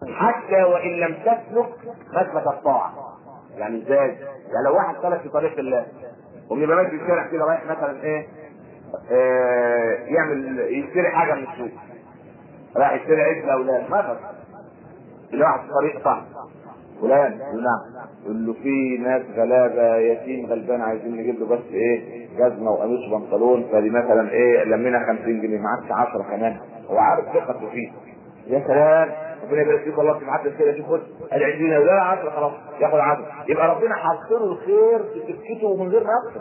حتى وان لم تسلك مسلك الطاعه يعني ازاي؟ يعني لو واحد سلك في طريق الله ويبقى ماشي في الشارع كده رايح مثلا ايه آه يعمل يشتري حاجه من السوق راح يشتري عجل اولاد مثلا الواحد في طريق صح فلان يقول نعم يقول له في ناس غلابه يتيم غلبان عايزين نجيب له بس ايه جزمه وقميص وبنطلون فدي مثلا ايه لمينا 50 جنيه ما عادش 10 كمان هو عارف ثقته فيه يا سلام ربنا يبارك فيك والله في محدث كده شوف خد ال 20 لا 10 خلاص ياخد 10 يبقى ربنا حاط له الخير في سكته من غير ما يقصد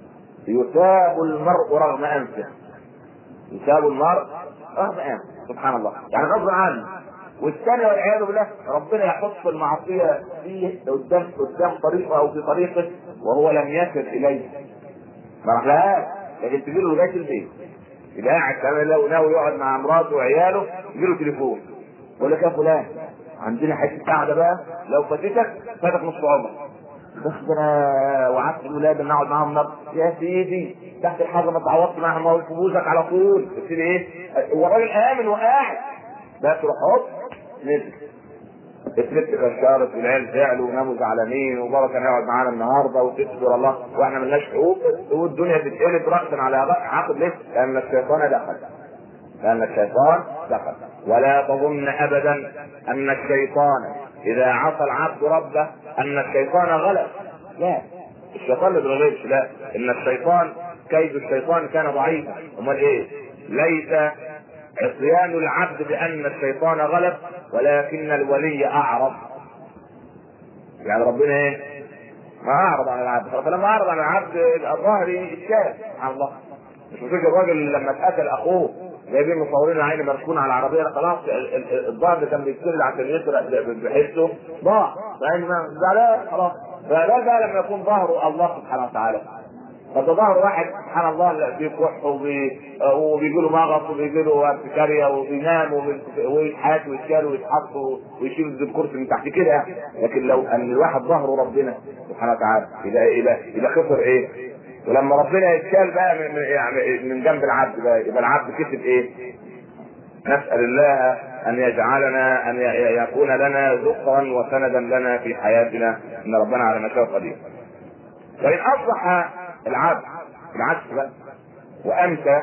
يثاب المرء رغم انفه يثاب المرء رغم انفه سبحان الله يعني غصب عنه والثاني والعياذ بالله ربنا يحط المعصيه فيه قدام قدام طريقه او في طريقه وهو لم يصل اليه ما راحلهاش لكن تجي له لغايه البيت يبقى قاعد كمان لو ناوي يقعد مع مراته وعياله يجي له تليفون يقول لك يا فلان عندنا حته قاعده بقى لو فاتتك فاتك نص عمر بس ده انا وعدت الولاد ان اقعد معاهم نبض يا سيدي تحت الحاجه ما تعوضت معاهم ما هو فلوسك على طول تبتدي ايه هو الراجل امن وقاعد بس تروح هوب نزل الست كشرت والعيال زعلوا وناموا زعلانين وبابا كان يقعد معانا النهارده وتشكر الله واحنا ملناش حقوق والدنيا تتقلب راسا على عقد ليه؟ لان الشيطان دخل لان الشيطان دخل ولا تظن ابدا ان الشيطان اذا عصى العبد ربه ان الشيطان غلب لا الشيطان ما بيغلبش لا ان الشيطان كيد الشيطان كان ضعيفا امال ايه؟ ليس عصيان العبد بان الشيطان غلب ولكن الولي اعرض يعني ربنا ايه ما اعرض عن العبد فلما اعرض عن العبد الظاهر يتشال سبحان الله مش مفكر الراجل لما اتقتل اخوه جايبين مصورين العين مركون على العربيه خلاص الظاهر اللي كان بيتسل عشان يسرق بحسه ضاع فاهم زعلان خلاص فده بقى لما يكون ظهره الله سبحانه وتعالى فده ظهر واحد سبحان الله فيه كح وبيجي له مغص وبيجي له ارتكاريا وبينام ويتحات ويتشال ويتحط ويشيل الكرسي من تحت كده لكن لو ان الواحد ظهره ربنا سبحانه وتعالى يبقى يبقى يبقى خسر ايه؟ ولما ربنا يتشال بقى من يعني من جنب العبد بقى يبقى العبد كسب ايه؟ نسأل الله أن يجعلنا أن يكون لنا ذكرا وسندا لنا في حياتنا إن ربنا على ما شاء قدير. وإن أصبح العبد العكس بقى وأنت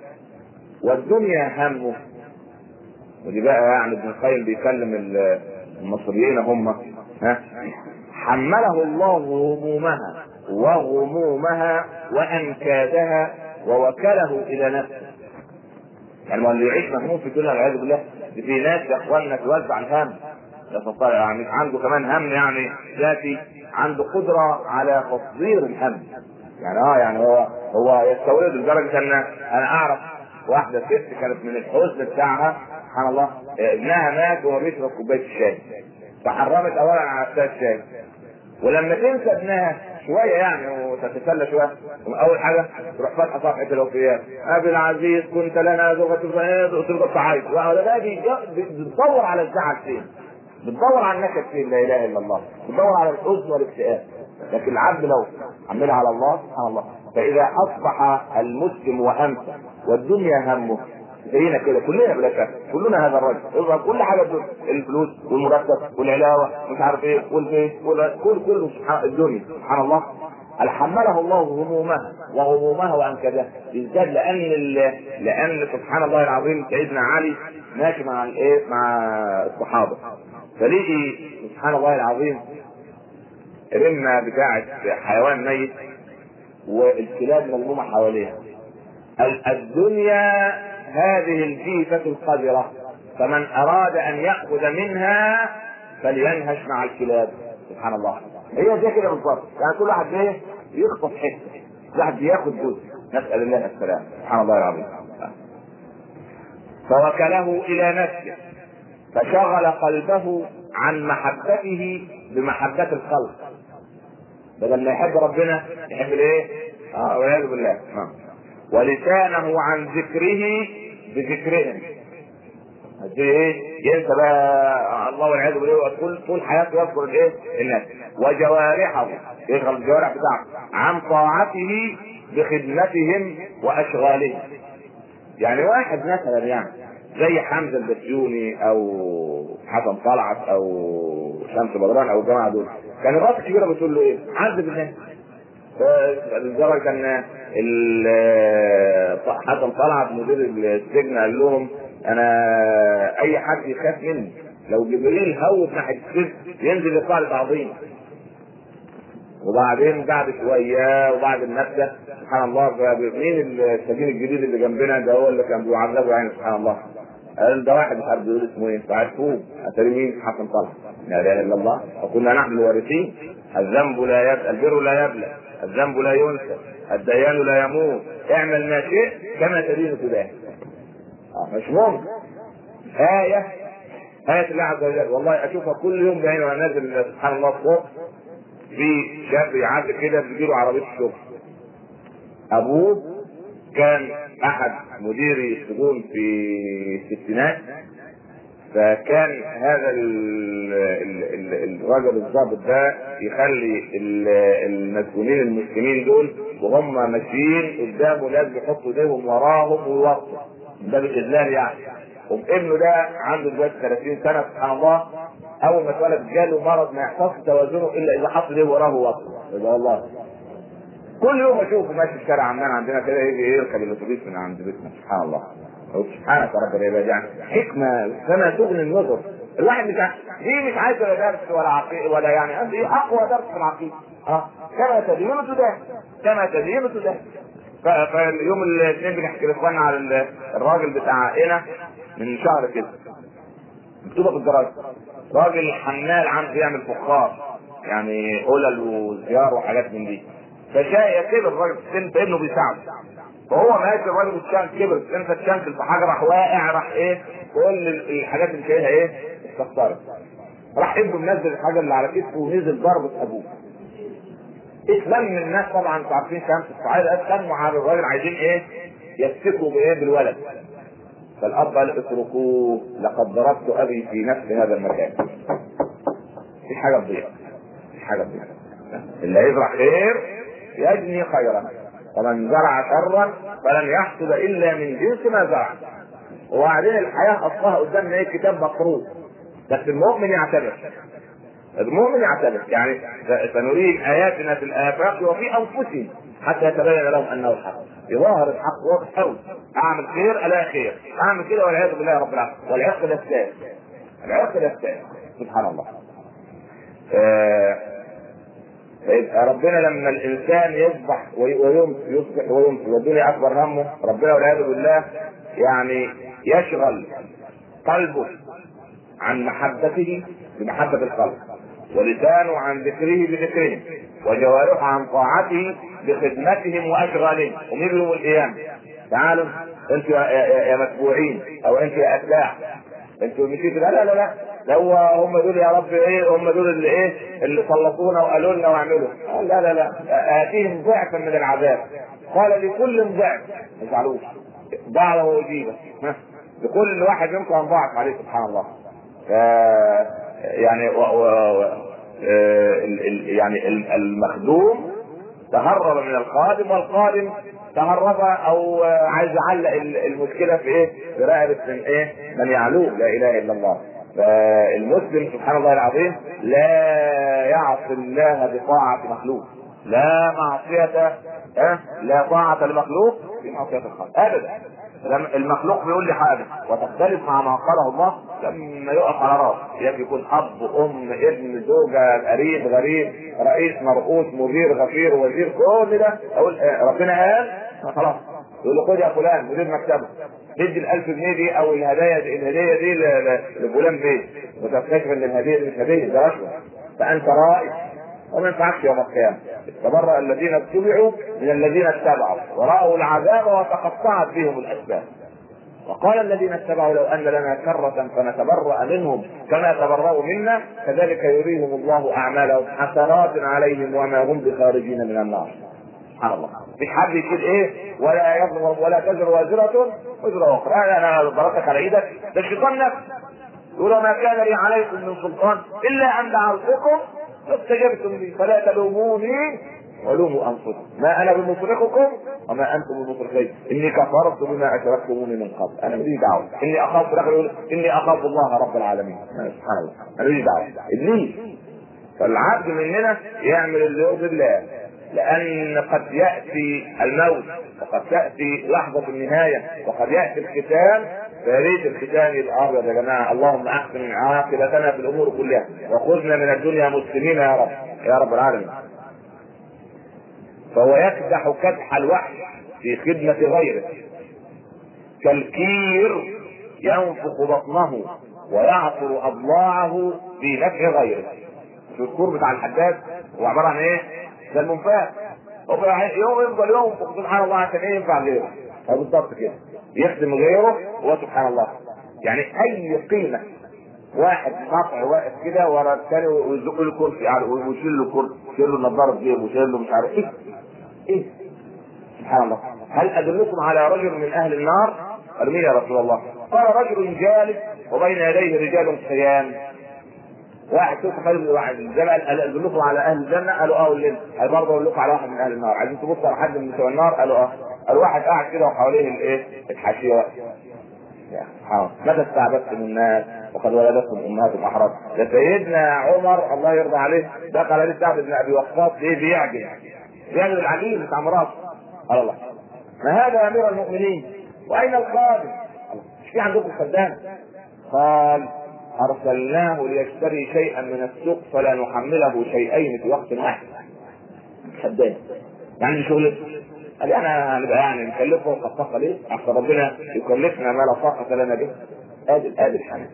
والدنيا همه ودي بقى يعني ابن القيم بيكلم المصريين هم ها حمله الله همومها وغمومها وانكادها ووكله الى نفسه يعني اللي يعيش مهموم في الدنيا والعياذ بالله في ناس يا اخواننا توزع الهم يعني عنده كمان هم يعني ذاتي عنده قدره على تصدير الهم يعني اه يعني هو هو يستورد لدرجه ان انا اعرف واحده ست كانت من الحزن بتاعها سبحان الله ابنها مات وهو بيشرب كوبايه الشاي فحرمت اولا على نفسها الشاي ولما تنسى ابنها شويه يعني وتتسلى شويه اول حاجه تروح فاتحه صفحه الوفيات ابي العزيز كنت لنا زوجة وتفضل تعيط وده بتدور على الزعل فين بتدور على النكد فين لا اله الا الله بتدور على الحزن والاكتئاب لكن العبد لو عملها على الله سبحان الله فاذا اصبح المسلم وامسى والدنيا همه زينا كده كلنا بلا شك كلنا هذا الرجل يظهر كل حاجه الدنيا الفلوس والمرتب والعلاوه مش عارف ايه والبيت كل كله سبحان الدنيا سبحان الله حمله الله همومها وغمومها وانكدها بالذات لان لان سبحان الله العظيم سيدنا علي ماشي مع الايه مع الصحابه فلقي سبحان الله العظيم رمه بتاعه حيوان ميت والكلاب ملمومه حواليها الدنيا هذه الجيفة القذرة فمن أراد أن يأخذ منها فلينهش مع الكلاب سبحان الله هي زي كده بالظبط يعني كل واحد ايه يخطف حته كل واحد بياخد جزء نسأل الله السلام سبحان الله العظيم فوكله إلى نفسه فشغل قلبه عن محبته بمحبة الخلق بدل ما يحب ربنا يحب الايه؟ اه والعياذ بالله آه. ولسانه عن ذكره بذكرهم ايه ينسى بقى الله والعياذ بالله طول طول حياته يذكر الايه الناس وجوارحه يشغل الجوارح بتاعته عن طاعته بخدمتهم واشغالهم يعني واحد مثلا يعني زي حمزه البسيوني او حسن طلعت او شمس بدران او الجماعه دول كان الراس الكبيره بتقول له ايه؟ عذب الناس لدرجه كان حسن طلعت مدير السجن قال لهم انا اي حد يخاف مني لو جبريل هوت ناحيه السجن ينزل يطلع لي تعظيم وبعدين بعد شويه وبعد النبذه سبحان الله مين السجين الجديد اللي جنبنا ده هو اللي كان بيعذبه يعني سبحان الله قال ده واحد مش عارف بيقول اسمه ايه فعرفوه اتاري مين حسن طلع لا اله الا الله وكنا نحن الوارثين الذنب لا يبلى البر لا يبلى الذنب لا ينسى الديان لا يموت اعمل ما شئت كما تدين تدان آه مش ممكن آية آية الله عز وجل والله أشوفها كل يوم بعيني وأنا نازل سبحان الله الصبح في شاب يعدي كده بيجيله عربية الشغل أبوه كان أحد مديري السجون في الستينات فكان هذا ال ال ال الراجل الضابط ده يخلي المسجونين المسلمين دول وهم ماشيين قدامه لازم يحطوا ايديهم وراهم ويوقفوا ده بالاذلال يعني وابنه ده عنده دلوقتي 30 سنه سبحان الله اول ما اتولد جاله مرض ما يحفظش توازنه الا اذا حط ايديه وراه ووقفه والله كل يوم اشوفه ماشي في الشارع عندنا عندنا كده يجي يركب الاتوبيس من عند بيتنا سبحان الله سبحانك يا رب العباد يعني حكمه كما تغني النظر الواحد مش دي مش عايز ولا درس ولا عقيده ولا يعني دي اقوى درس في العقيده اه كما تدين تدان كما تدين تدان فاليوم الاثنين بنحكي لاخواننا على الراجل بتاع هنا من شهر كده مكتوبه في الدراسه راجل حمال عنده يعمل فخار يعني قلل وزيار وحاجات من دي فشاء كبر الراجل في السن فابنه بيساعده فهو ماشي الراجل الشان كبر انت اتشنكل في حاجه راح واقع راح ايه كل الحاجات اللي شايلها ايه اتكسرت راح ابنه منزل الحاجه اللي على كتفه ونزل ضربه ابوه اتلم من الناس طبعا انتوا عارفين شمس الصعيد اتلموا على الراجل عايزين ايه يمسكوا بايه بالولد فالاب قال اتركوه لقد ضربت ابي في نفس هذا المكان في حاجه تضيع في حاجه تضيع اللي هيزرع خير يجني خيرا ومن زرع شرا فلن يحصد الا من جنس ما زرع وبعدين الحياه اصلها قدامنا ايه كتاب مقروء بس المؤمن يعتبر المؤمن يعتبر يعني سنريهم اياتنا في الافاق وفي انفسهم حتى يتبين لهم انه الحق يظهر الحق واضح قوي اعمل خير الاقي خير اعمل كده والعياذ بالله رب العالمين والعياذ ده الثاني العياذ ده الثاني سبحان الله آه ربنا لما الانسان يصبح ويمسي يصبح ويمسي والدنيا اكبر همه ربنا والعياذ بالله يعني يشغل قلبه عن محبته بمحبة الخلق ولسانه عن ذكره بذكرهم وجوارحه عن طاعته بخدمتهم واشغالهم ومين يوم القيامة تعالوا انتوا يا متبوعين او انتوا يا اتباع انتوا مشيتوا لا لا لا لا لو هم دول يا رب ايه هم دول اللي ايه اللي سلطونا وقالوا لنا واعملوا لا لا لا اتيهم ضعفا من العذاب قال لكل ضعف ما تزعلوش ضعف واجيبه لكل واحد منكم انضاعف عليه سبحان الله ف يعني و... و... ال... ال... يعني المخدوم تهرب من الخادم والخادم تهرب او عايز يعلق المشكله في ايه؟ في رقبه من ايه؟ من يعلوه لا اله الا الله. فالمسلم سبحان الله العظيم لا يعصي الله بطاعه مخلوق. لا معصيه أه؟ لا طاعه لمخلوق في معصيه الخالق ابدا. لما المخلوق بيقول لي حاجه وتختلف مع ما قاله الله لما يقف على راس يجب يكون اب ام ابن زوجه قريب غريب رئيس مرؤوس مدير غفير وزير كل ده اقول ربنا قال خلاص يقول له خد يا فلان مدير مكتبه ادي ال 1000 جنيه دي او الهدايا دي الهديه دي لفلان بيه وتكتشف ان الهديه دي مش هديه ده رشوه فانت رائع وما ينفعكش يوم القيامه تبرأ الذين اتبعوا من الذين اتبعوا ورأوا العذاب وتقطعت بهم الاسباب وقال الذين اتبعوا لو ان لنا كرة فنتبرأ منهم كما تبرأوا منا كذلك يريهم الله اعمالهم حسرات عليهم وما هم بخارجين من النار سبحان الله مش حد يشيل ايه ولا يظلم ولا تزر وازرة وزر اخرى انا انا ضربتك على ايدك ده الشيطان نفسه يقول ما كان لي عليكم من سلطان الا ان دعوتكم فاستجبتم لي فلا تلوموني ولوموا انفسكم ما انا بمصرخكم وما انتم بمصرخي اني كفرت بما اشركتموني من قبل انا ماليش دعوه اني اخاف في الاخر يقول اني اخاف الله رب العالمين سبحان الله انا ماليش دعوه ابليس فالعبد مننا يعمل اللي يرضي الله لان قد ياتي الموت وقد تاتي لحظه النهايه وقد ياتي الختام فريد الختام يبقى ابيض يا جماعه اللهم احسن عاقبتنا في الامور كلها وخذنا من الدنيا مسلمين يا رب يا رب العالمين فهو يكدح كدح الوحش في خدمة غيره كالكير ينفخ بطنه ويعصر أضلاعه في نفع غيره شو الكور بتاع الحداد هو عبارة عن ايه؟ ده المنفاخ هو يوم يفضل ينفخ سبحان الله عشان ايه ينفع غيره بالضبط كده يخدم غيره هو سبحان الله يعني اي قيمه واحد قاطع واقف كده ورا الثاني ويزق له كرسي يعني ويشيل له كرسي يشيل له نظاره في جيبه ويشيل له مش عارف ايه ايه سبحان الله هل ادلكم على رجل من اهل النار؟ قال مين يا رسول الله؟ قال رجل جالس وبين يديه رجال صيام واحد شوف خالد واحد الجبل قال ادلكم على اهل الجنه قالوا اه ولين قال برضه اقول لكم على واحد من اهل النار عايزين تبصوا على حد من بتوع النار قالوا اه قال واحد قاعد كده وحواليه الايه الحاشيه واقف يا سبحان متى استعبدتم الناس وقد ولدتكم امهاتكم احرار ده سيدنا عمر الله يرضى عليه دخل عليه سعد بن ابي وقاص ليه بيعجل بيعجل العجين بتاع مراته قال الله ما هذا يا امير المؤمنين واين الخادم؟ مش في عندكم خدام؟ قال ارسلناه ليشتري شيئا من السوق فلا نحمله شيئين في وقت واحد خدام يعني شغلته قال انا هنبقى يعني نكلفه وقد طاقه ليه؟ عشان ربنا يكلفنا ما لا طاقه لنا به ادي ادي الحمد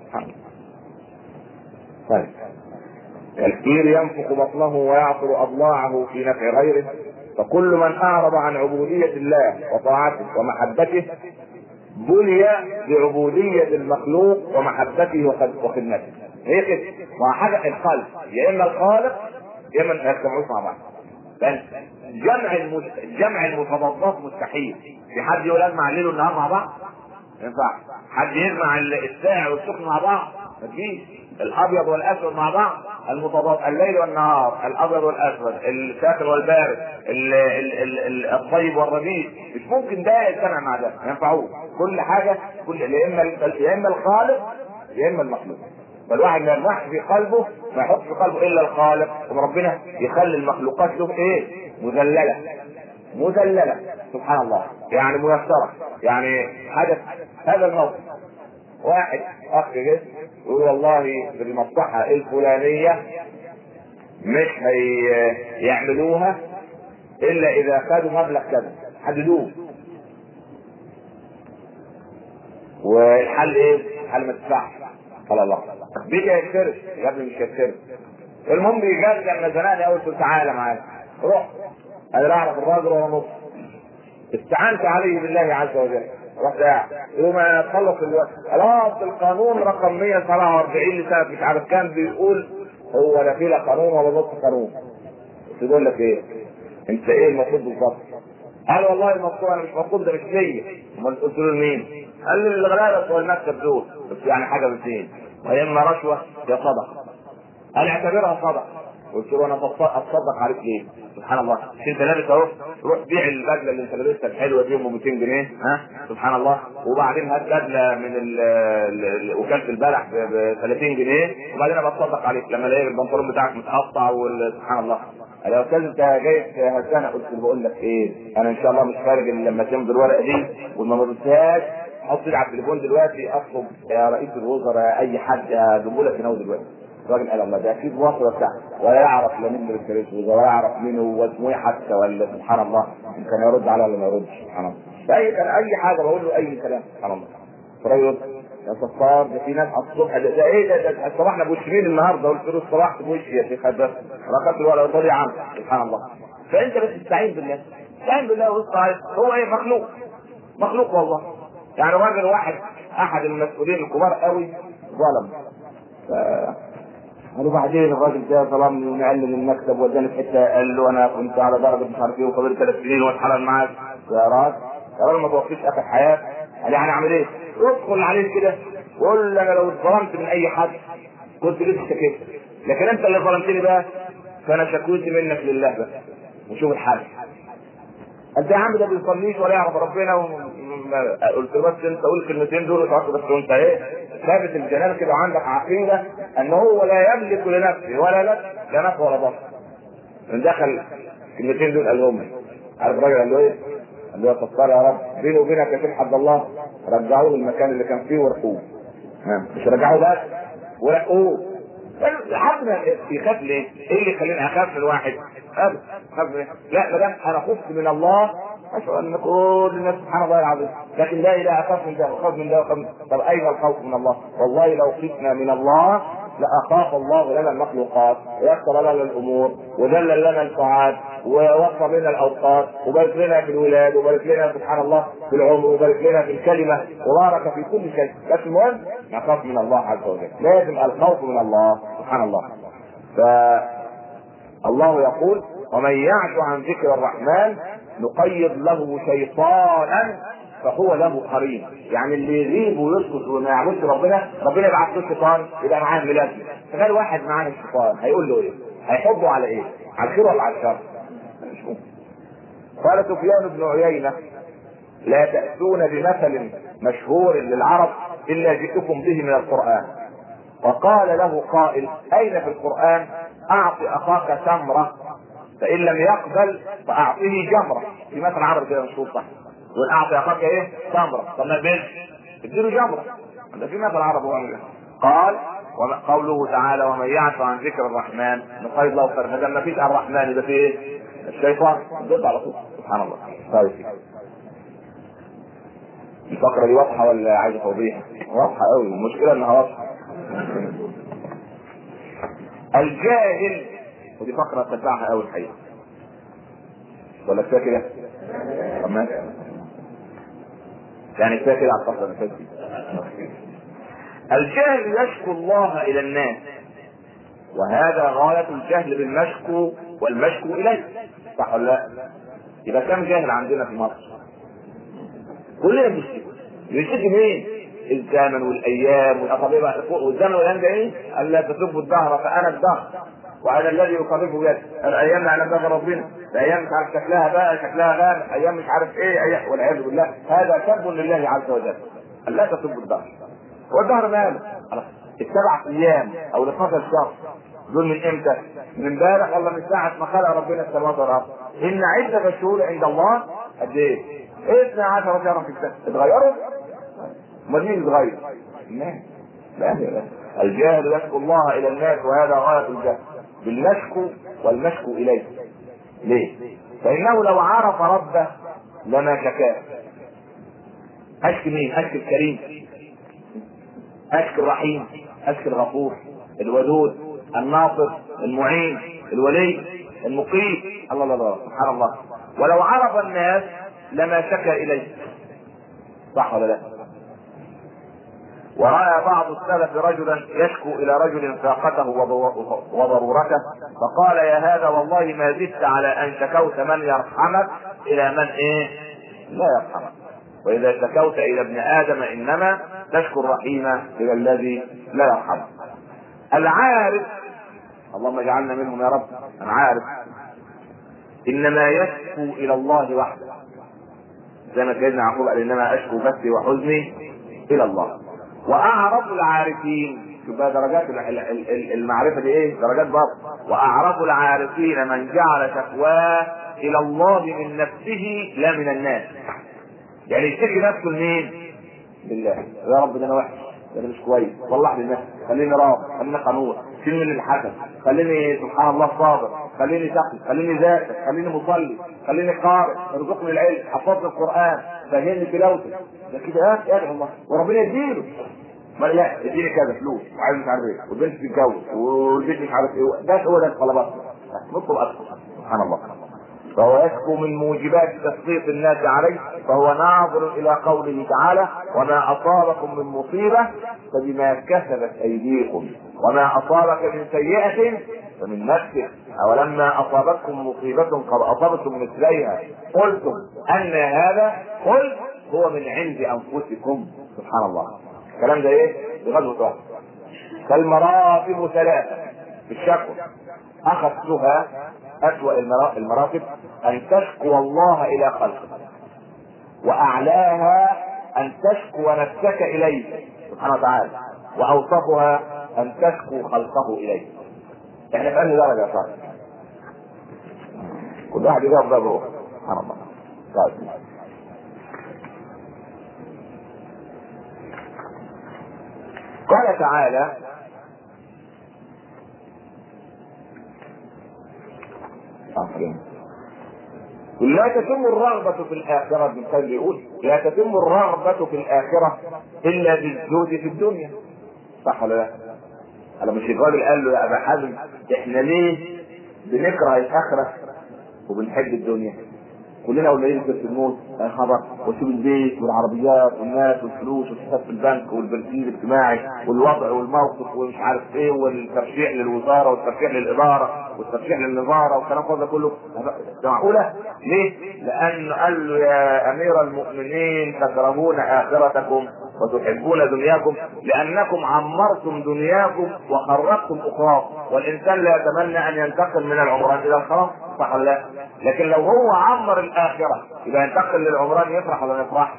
طيب الكير ينفخ بطنه ويعصر اضلاعه في نفع غيره فكل من اعرض عن عبوديه الله وطاعته ومحبته بلي بعبودية المخلوق ومحبته وخدمته هي كده مع حاجة القلب يا إما الخالق يا إما ما يجتمعوش مع بعض بل جمع المد... جمع المتضادات مستحيل في حد يقول اجمع الليل والنهار مع بعض ما ينفعش حد يجمع الساعة والسخن مع بعض ما تجيش الابيض والاسود مع بعض المتضاد الليل والنهار الابيض والاسود الساخن والبارد ال... ال... ال... الطيب والرديء مش ممكن ده يجتمع مع ده ما ينفعوش كل حاجه كل يا اما يا اما الخالق يا اما المخلوق فالواحد ما يرمحش في قلبه ما يحط في قلبه الا الخالق وربنا يخلي المخلوقات له ايه مذلله مذلله سبحان الله يعني ميسره يعني حدث هذا الموقف واحد اخ جه يقول والله في المصلحه الفلانيه مش هيعملوها الا اذا خدوا مبلغ كذا حددوه والحل ايه؟ الحل ما تدفعش قال الله بيجي يشترك يا ابني مش يشترك المهم بيجاز لما زنقني اول قلت تعالى معايا روح انا لا اعرف الراجل ولا نص استعنت عليه بالله عز وجل رحت قاعد يوم تخلص الوقت خلاص القانون رقم 147 لسنه مش عارف كام بيقول هو لا في لا قانون ولا نص قانون قلت بقول لك ايه انت ايه المفروض بالظبط قال والله المفروض انا مش مطلوب ده مش ليا امال قلت له لمين؟ قال لي الغلابه بتوع المكتب دول بس يعني حاجه باثنين ويا اما رشوه يا صدقه قال اعتبرها صدقه قلت له انا اتصدق عليك ليه؟ سبحان الله مش انت لابس اهو روح بيع البدله اللي انت لابسها الحلوه دي ام 200 جنيه ها سبحان الله وبعدين هات بدله من وكاله البلح ب 30 جنيه وبعدين ابقى اتصدق عليك لما الاقي البنطلون بتاعك متقطع سبحان الله يا استاذ انت جاي هسنه قلت له بقول لك ايه انا ان شاء الله مش خارج الا لما تمضي الورقه دي وما مضيتهاش حط ايدي على التليفون دلوقتي اطلب يا رئيس الوزراء اي حد اجيبه لك هنا دلوقتي الراجل قال الله ده اكيد واصل بتاع ولا يعرف لا مين رئيس الوزراء ولا يعرف مين هو اسمه ايه حتى ولا سبحان الله كان يرد على ولا ما يردش سبحان الله فاي كان اي حاجه بقول له اي كلام سبحان الله فريض يا صفار ده في ناس على الصبح ده, ده ايه ده, ده الصباح احنا بوشمين النهارده قلت له الصباح بوشي يا شيخ هذا رقبت الورقه قلت لي عم سبحان الله فانت بس تستعين بالله استعين بالله واستعين هو ايه مخلوق مخلوق والله يعني راجل واحد احد المسؤولين الكبار قوي ظلم ف... قالوا بعدين الراجل ده ظلمني ونقل المكتب وداني في حته قال له انا كنت على درجه مش عارف ايه وفضلت ثلاث سنين واتحرم معاك يا راجل يا راجل ما توفيش اخر حياه قال يعني اعمل ايه؟ ادخل عليه كده وقول له انا لو اتظلمت من اي حد كنت لسه اشتكيت لكن انت اللي ظلمتني بقى فانا شكوتي منك لله بس ونشوف الحل انت يا عم ده بيصليش ولا يعرف ربنا و... قلت له بس انت قول الكلمتين دول وتعرف بس وانت ايه ثابت الجلال كده وعندك عقيده ان هو لا يملك لنفسه ولا لك لا نفع ولا ضر من دخل الكلمتين دول قالهم لي. عارف الراجل قال له ايه؟ قال له يا ستار يا رب بيني وبينك يا شيخ عبد الله رجعوه للمكان اللي كان فيه ورقوه ها، مش رجعوه بس ورقوه لحد ما يخاف ليه؟ ايه اللي يخليني اخاف من واحد؟ ابدا اخاف من إيه؟ لا ما دام انا خفت من الله اشعر ان كل الناس سبحان الله العظيم لكن لا اله اخاف من ده واخاف من ده واخاف من طب اين الخوف من الله؟ والله لو خفنا من الله لاخاف الله لنا المخلوقات ويسر لنا الامور وذلل لنا السعاد ووفر لنا الاوقات وبارك لنا في الولاد وبارك لنا سبحان الله في العمر وبارك لنا في الكلمه وبارك في كل شيء بس المهم نخاف من الله عز وجل لازم الخوف من الله سبحان الله فالله يقول ومن يعش عن ذكر الرحمن نقيض له شيطانا فهو له قرين يعني اللي يغيب ويسكت وما يعبدش ربنا ربنا يبعث له شيطان يبقى معاه ملازم تخيل واحد معاه الشيطان هيقول له ايه؟ هيحبه على ايه؟ على الخير ولا على الشر؟ مش ممكن قال سفيان بن عيينه لا تأتون بمثل مشهور للعرب إلا جئتكم به من القرآن وقال له قائل أين في القرآن أعط أخاك تمرة فإن لم يقبل فأعطه جمرة في مثل عربي كده مشهور صح يقول أعطي أخاك إيه تمرة طب ما البنت اديله جمرة ده في مثل عربي هو قال قوله تعالى ومن يعش عن ذكر الرحمن نقيض له فرح ما فيش الرحمن يبقى في ايه؟ الشيطان ضد على طول سبحان الله طيب الفقرة دي واضحة ولا عايزة توضيح؟ واضحة قوي المشكلة انها واضحة. الجاهل ودي فقرة تتبعها قوي الحقيقة. ولا كفاية كده؟ طب ماشي. يعني كفاية كده على الفقرة اللي فاتت دي. الجاهل يشكو الله إلى الناس وهذا غاية الجهل بالمشكو والمشكو إليه صح ولا لا؟ يبقى كم جاهل عندنا في مصر؟ كلنا بنشتكي بنشتكي مين؟ الزمن والايام والاطباء والزمن والايام ده ايه؟ قال لا تسبوا الدهر فانا الدهر وانا الذي يقربه بيدي الايام على باب ربنا الايام مش عارف شكلها بقى شكلها غامق ايام مش عارف ايه ايام والعياذ بالله هذا سب لله عز وجل قال لا تسبوا الدهر والدهر ماله؟ خلاص السبع ايام او ل 12 شهر دول من امتى؟ من امبارح ولا من ساعة ما خلق ربنا السماوات والأرض؟ إن عدة الشهور عند الله قد إيه؟ إيه 12 شهرا في السنة؟ اتغيروا؟ أمال مين اتغير؟ الناس لا لا الجاهل يشكو الله إلى الناس وهذا غاية الجهل بالمشكو والمشكو إليه ليه؟ فإنه لو عرف ربه لما شكاه أشكي مين؟ أشكي الكريم أشكي الرحيم أشكي الغفور الودود الناصر المعين الولي المقيم الله الله الله سبحان الله ولو عرف الناس لما شكا اليه صح ولا لا ورأى بعض السلف رجلا يشكو إلى رجل فاقته وضرورته فقال يا هذا والله ما زدت على أن شكوت من يرحمك إلى من إيه؟ لا يرحمك وإذا شكوت إلى ابن آدم إنما تشكو الرحيم إلى الذي لا يرحمك العارف اللهم اجعلنا منهم يا رب انا عارف انما يشكو الى الله وحده زي ما سيدنا يعقوب قال انما اشكو بثي وحزني الى الله واعرف العارفين شوف بقى درجات المعرفه دي ايه؟ درجات برضه واعرف العارفين من جعل شكواه الى الله من نفسه لا من الناس يعني يشتكي نفسه لمين؟ لله يا رب ده انا وحش ده انا مش كويس صلح لي نفسي خليني راضي خليني قنوط شيل من الحسن خليني سبحان الله صابر خليني تقي خليني ذاكر خليني مصلي خليني قارئ ارزقني العلم حفظني القران فهمني تلاوته ده كده اه يدعو الله وربنا يديله ما لا يديني كذا فلوس وعايز مش عارف ايه والبنت تتجوز والبيت مش عارف ايه ده هو ده الطلبات نطلب اكثر سبحان الله فهو يشكو من موجبات تسليط الناس عليه فهو ناظر الى قوله تعالى وما اصابكم من مصيبه فبما كسبت ايديكم وما اصابك من سيئه فمن نفسك اولما اصابتكم مصيبه قد اصبتم مثليها قلتم ان هذا قل هو من عند انفسكم سبحان الله الكلام ده ايه؟ بغزوه واحد فالمراتب ثلاثه في الشكوى اخذتها اسوأ المراتب ان تشكو الله الى خلقه واعلاها ان تشكو نفسك اليه سبحانه وتعالى واوصفها ان تشكو خلقه اليه احنا في انهي درجه يا صاحبي كل واحد يجاوب ده بروح سبحان الله طيب قال تعالى لا تتم الرغبة في الآخرة ابن القيم بيقول لا تتم الرغبة في الآخرة إلا بالزهد في الدنيا صح ولا لا؟ أنا مش الراجل قال له يا أبا حازم إحنا ليه بنكره الآخرة وبنحب الدنيا؟ كلنا قليلين في الموت يا خبر وشوف البيت والعربيات والناس والفلوس والحساب في البنك والبنزين الاجتماعي والوضع والموقف ومش عارف ايه والترشيح للوزاره والترشيح للاداره والترشيح للنظاره والكلام ده كله ده معقوله؟ ليه؟ لان قال له يا امير المؤمنين تكرهون اخرتكم وتحبون دنياكم لانكم عمرتم دنياكم وخربتم اخراكم والانسان لا يتمنى ان ينتقل من العمران الى الخلاص صح ولا لا؟ لكن لو هو عمر الاخره يبقى ينتقل للعمران يفرح ولا ما يفرحش؟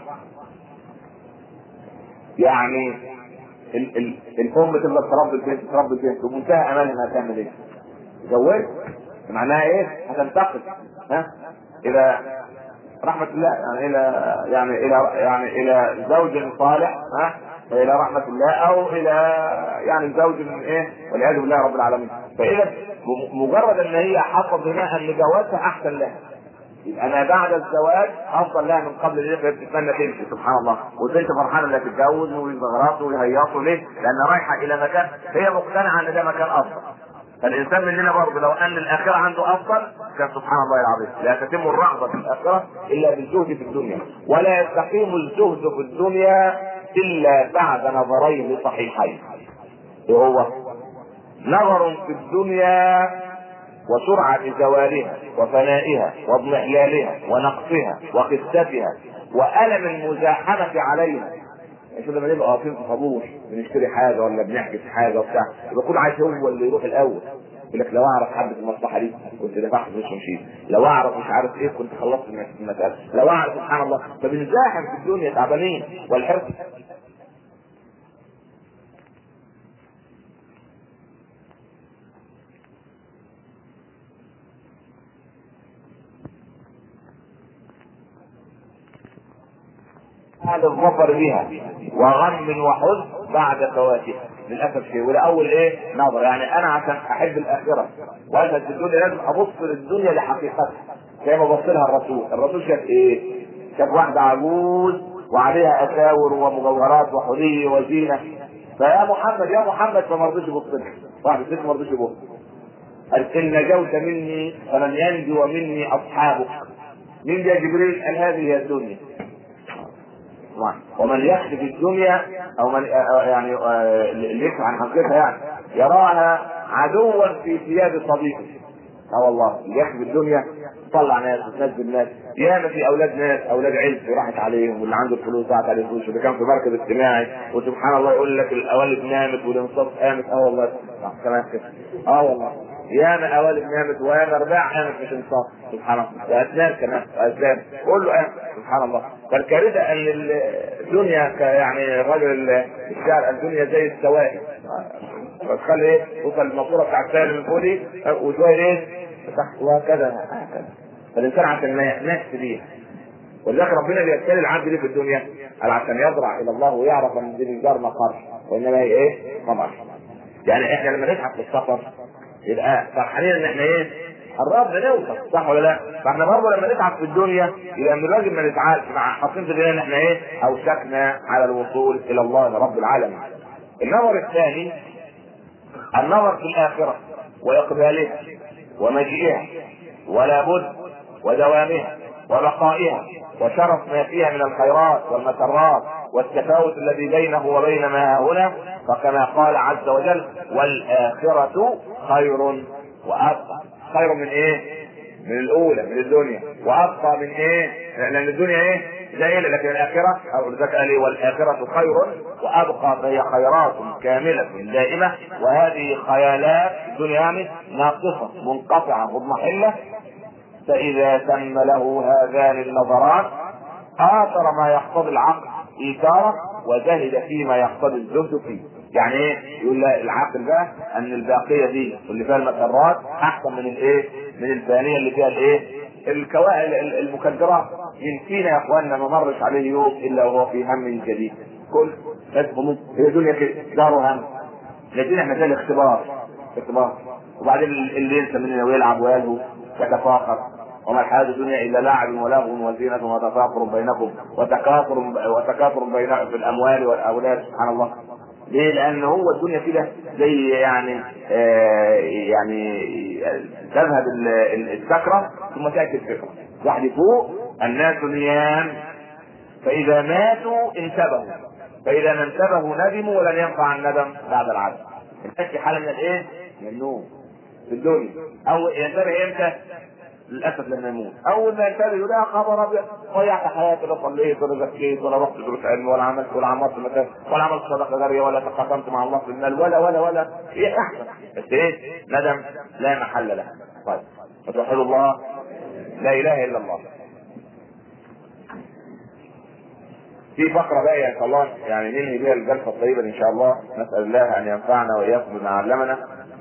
يعني ال ال الام تفضل تربي البنت تربي البنت ومنتهى امالها انها تعمل ايه؟ تزوج معناها ايه؟ هتنتقل ها؟ الى رحمة الله يعني إلى يعني إلى يعني إلى زوج صالح ها إلى رحمة الله أو إلى يعني زوج من إيه والعياذ بالله رب العالمين فإذا مجرد أن هي حاطة بناء أن جوازها أحسن لها يبقى انا بعد الزواج افضل لها من قبل اللي هي بتتمنى تمشي سبحان الله والبنت فرحانه انها تتجوز ويزغرطوا ويهيصوا ليه؟ لان رايحه الى مكان هي مقتنعه ان ده مكان افضل فالانسان مننا برضه لو ان الاخره عنده افضل كان سبحان الله العظيم لا تتم الرغبه في الاخره الا بالزهد في الدنيا ولا يستقيم الزهد في الدنيا الا بعد نظرين صحيحين وهو نظر في الدنيا وسرعة زوالها وفنائها واضمحلالها ونقصها وخستها وألم المزاحمة عليها عشان لما نبقى واقفين في طابور بنشتري حاجه ولا بنحجز حاجه وبتاع يبقى كل عايز هو اللي يروح الاول يقول لك لو اعرف حد في المصلحه دي كنت دفعت فلوس ومشيت لو اعرف مش عارف ايه كنت خلصت المساله لو اعرف سبحان الله فبنزاحم في الدنيا تعبانين والحرص بعد الظفر بها وغم وحزن بعد فواتها للاسف شيء والاول ايه نظر يعني انا عشان احب الاخره واشهد في الدنيا لازم ابص للدنيا لحقيقتها زي ما بص لها الرسول الرسول شاف ايه شاف واحده عجوز وعليها اساور ومجوهرات وحلي وزينه فيا محمد يا محمد فما رضيش يبص لها واحد ست ما رضيش يبص قال ان نجوت مني فلن ينجو مني اصحابك مين يا جبريل قال هذه هي الدنيا ومن يخشى في الدنيا او من يعني اللي يكفي عن حقيقتها يعني يراها عدوا في ثياب صديقه اه والله اللي يخشى في الدنيا طلع ناس وتنزل ناس ياما في اولاد ناس اولاد علم راحت عليهم واللي عنده الفلوس راحت عليه الفلوس واللي كان في مركز اجتماعي وسبحان الله يقول لك الاوالد نامت والانصاف قامت اه والله كمان كده اه والله ياما اوالد نامت وياما رباع قامت مش انصاف سبحان الله واسنان كمان واسنان كله قام سبحان الله فالكارثه ان الدنيا يعني الراجل الشاعر الدنيا زي السوائل فتخلي ايه توصل الماسوره بتاع السائل من فوق دي وشويه ايه تحت وهكذا هكذا فالانسان عشان ما يأنس بيها ولذلك ربنا بيبتلي العبد ليه في الدنيا قال عشان يضرع الى الله ويعرف ان دي الجار مقر وانما هي ايه؟ قمر يعني احنا لما نتعب في السفر يبقى فرحانين ان احنا ايه؟ قربنا نوصل صح ولا لا؟ فاحنا برضه لما نتعب في الدنيا يبقى من الواجب ما نتعبش مع حاطين في بالنا ان احنا ايه؟ اوشكنا على الوصول الى الله رب العالمين. النظر الثاني النظر في الاخره واقبالها ومجيئها ولا بد ودوامها وبقائها وشرف ما فيها من الخيرات والمسرات والتفاوت الذي بينه وبين ما هنا فكما قال عز وجل والآخرة خير وأبقى خير من إيه؟ من الأولى من الدنيا وأبقى من إيه؟ لأن الدنيا إيه؟ زائله لكن الاخره او ذلك قال والاخره خير وابقى فهي خيرات كامله دائمه وهذه خيالات الدنيا يعني ناقصه منقطعه مضمحله فاذا تم له هذان النظران اثر ما يقتضي العقل ايثاره وزهد فيما يقتضي الزهد فيه يعني ايه يقول لا العقل بقى ان الباقيه دي واللي فيها المسرات احسن من الايه من الثانيه اللي فيها الايه الكوائل المكدرات من فينا يا اخواننا ما مرش عليه يوم الا وهو في هم جديد كل ناس هموم هي الدنيا كده دار هم لكن احنا ده الاختبار اختبار وبعدين اللي ينسى مننا ويلعب ويلهو يتفاخر وما الحياة الدنيا إلا لعب ولهو وزينة وتفاخر بينكم وتكاثر وتكاثر بين في الأموال والأولاد سبحان الله ليه؟ لأن هو الدنيا كده زي يعني آه يعني تذهب السكرة ثم تأتي الفكرة واحد يفوق الناس نيام فإذا ماتوا انتبهوا فإذا ما انتبهوا ندموا ولن ينفع الندم بعد العدم الناس في حالة من الإيه؟ من النوم في الدنيا أو ينتبه إمتى؟ للاسف لما يموت اول ما ينتبه يقول يا خبر ابيض ضيعت حياتي لا صليت ولا زكيت ولا رحت دروس علم ولا عملت ولا عملت مكان ولا عملت صدقه جاريه ولا تقاسمت مع الله في المال ولا ولا ولا ايه احسن بس ايه ندم لا محل له طيب وتوحد الله لا اله الا الله في فقره بقى يا شاء الله يعني ننهي بها الجلسه الطيبه ان شاء الله نسال الله ان ينفعنا واياكم بما علمنا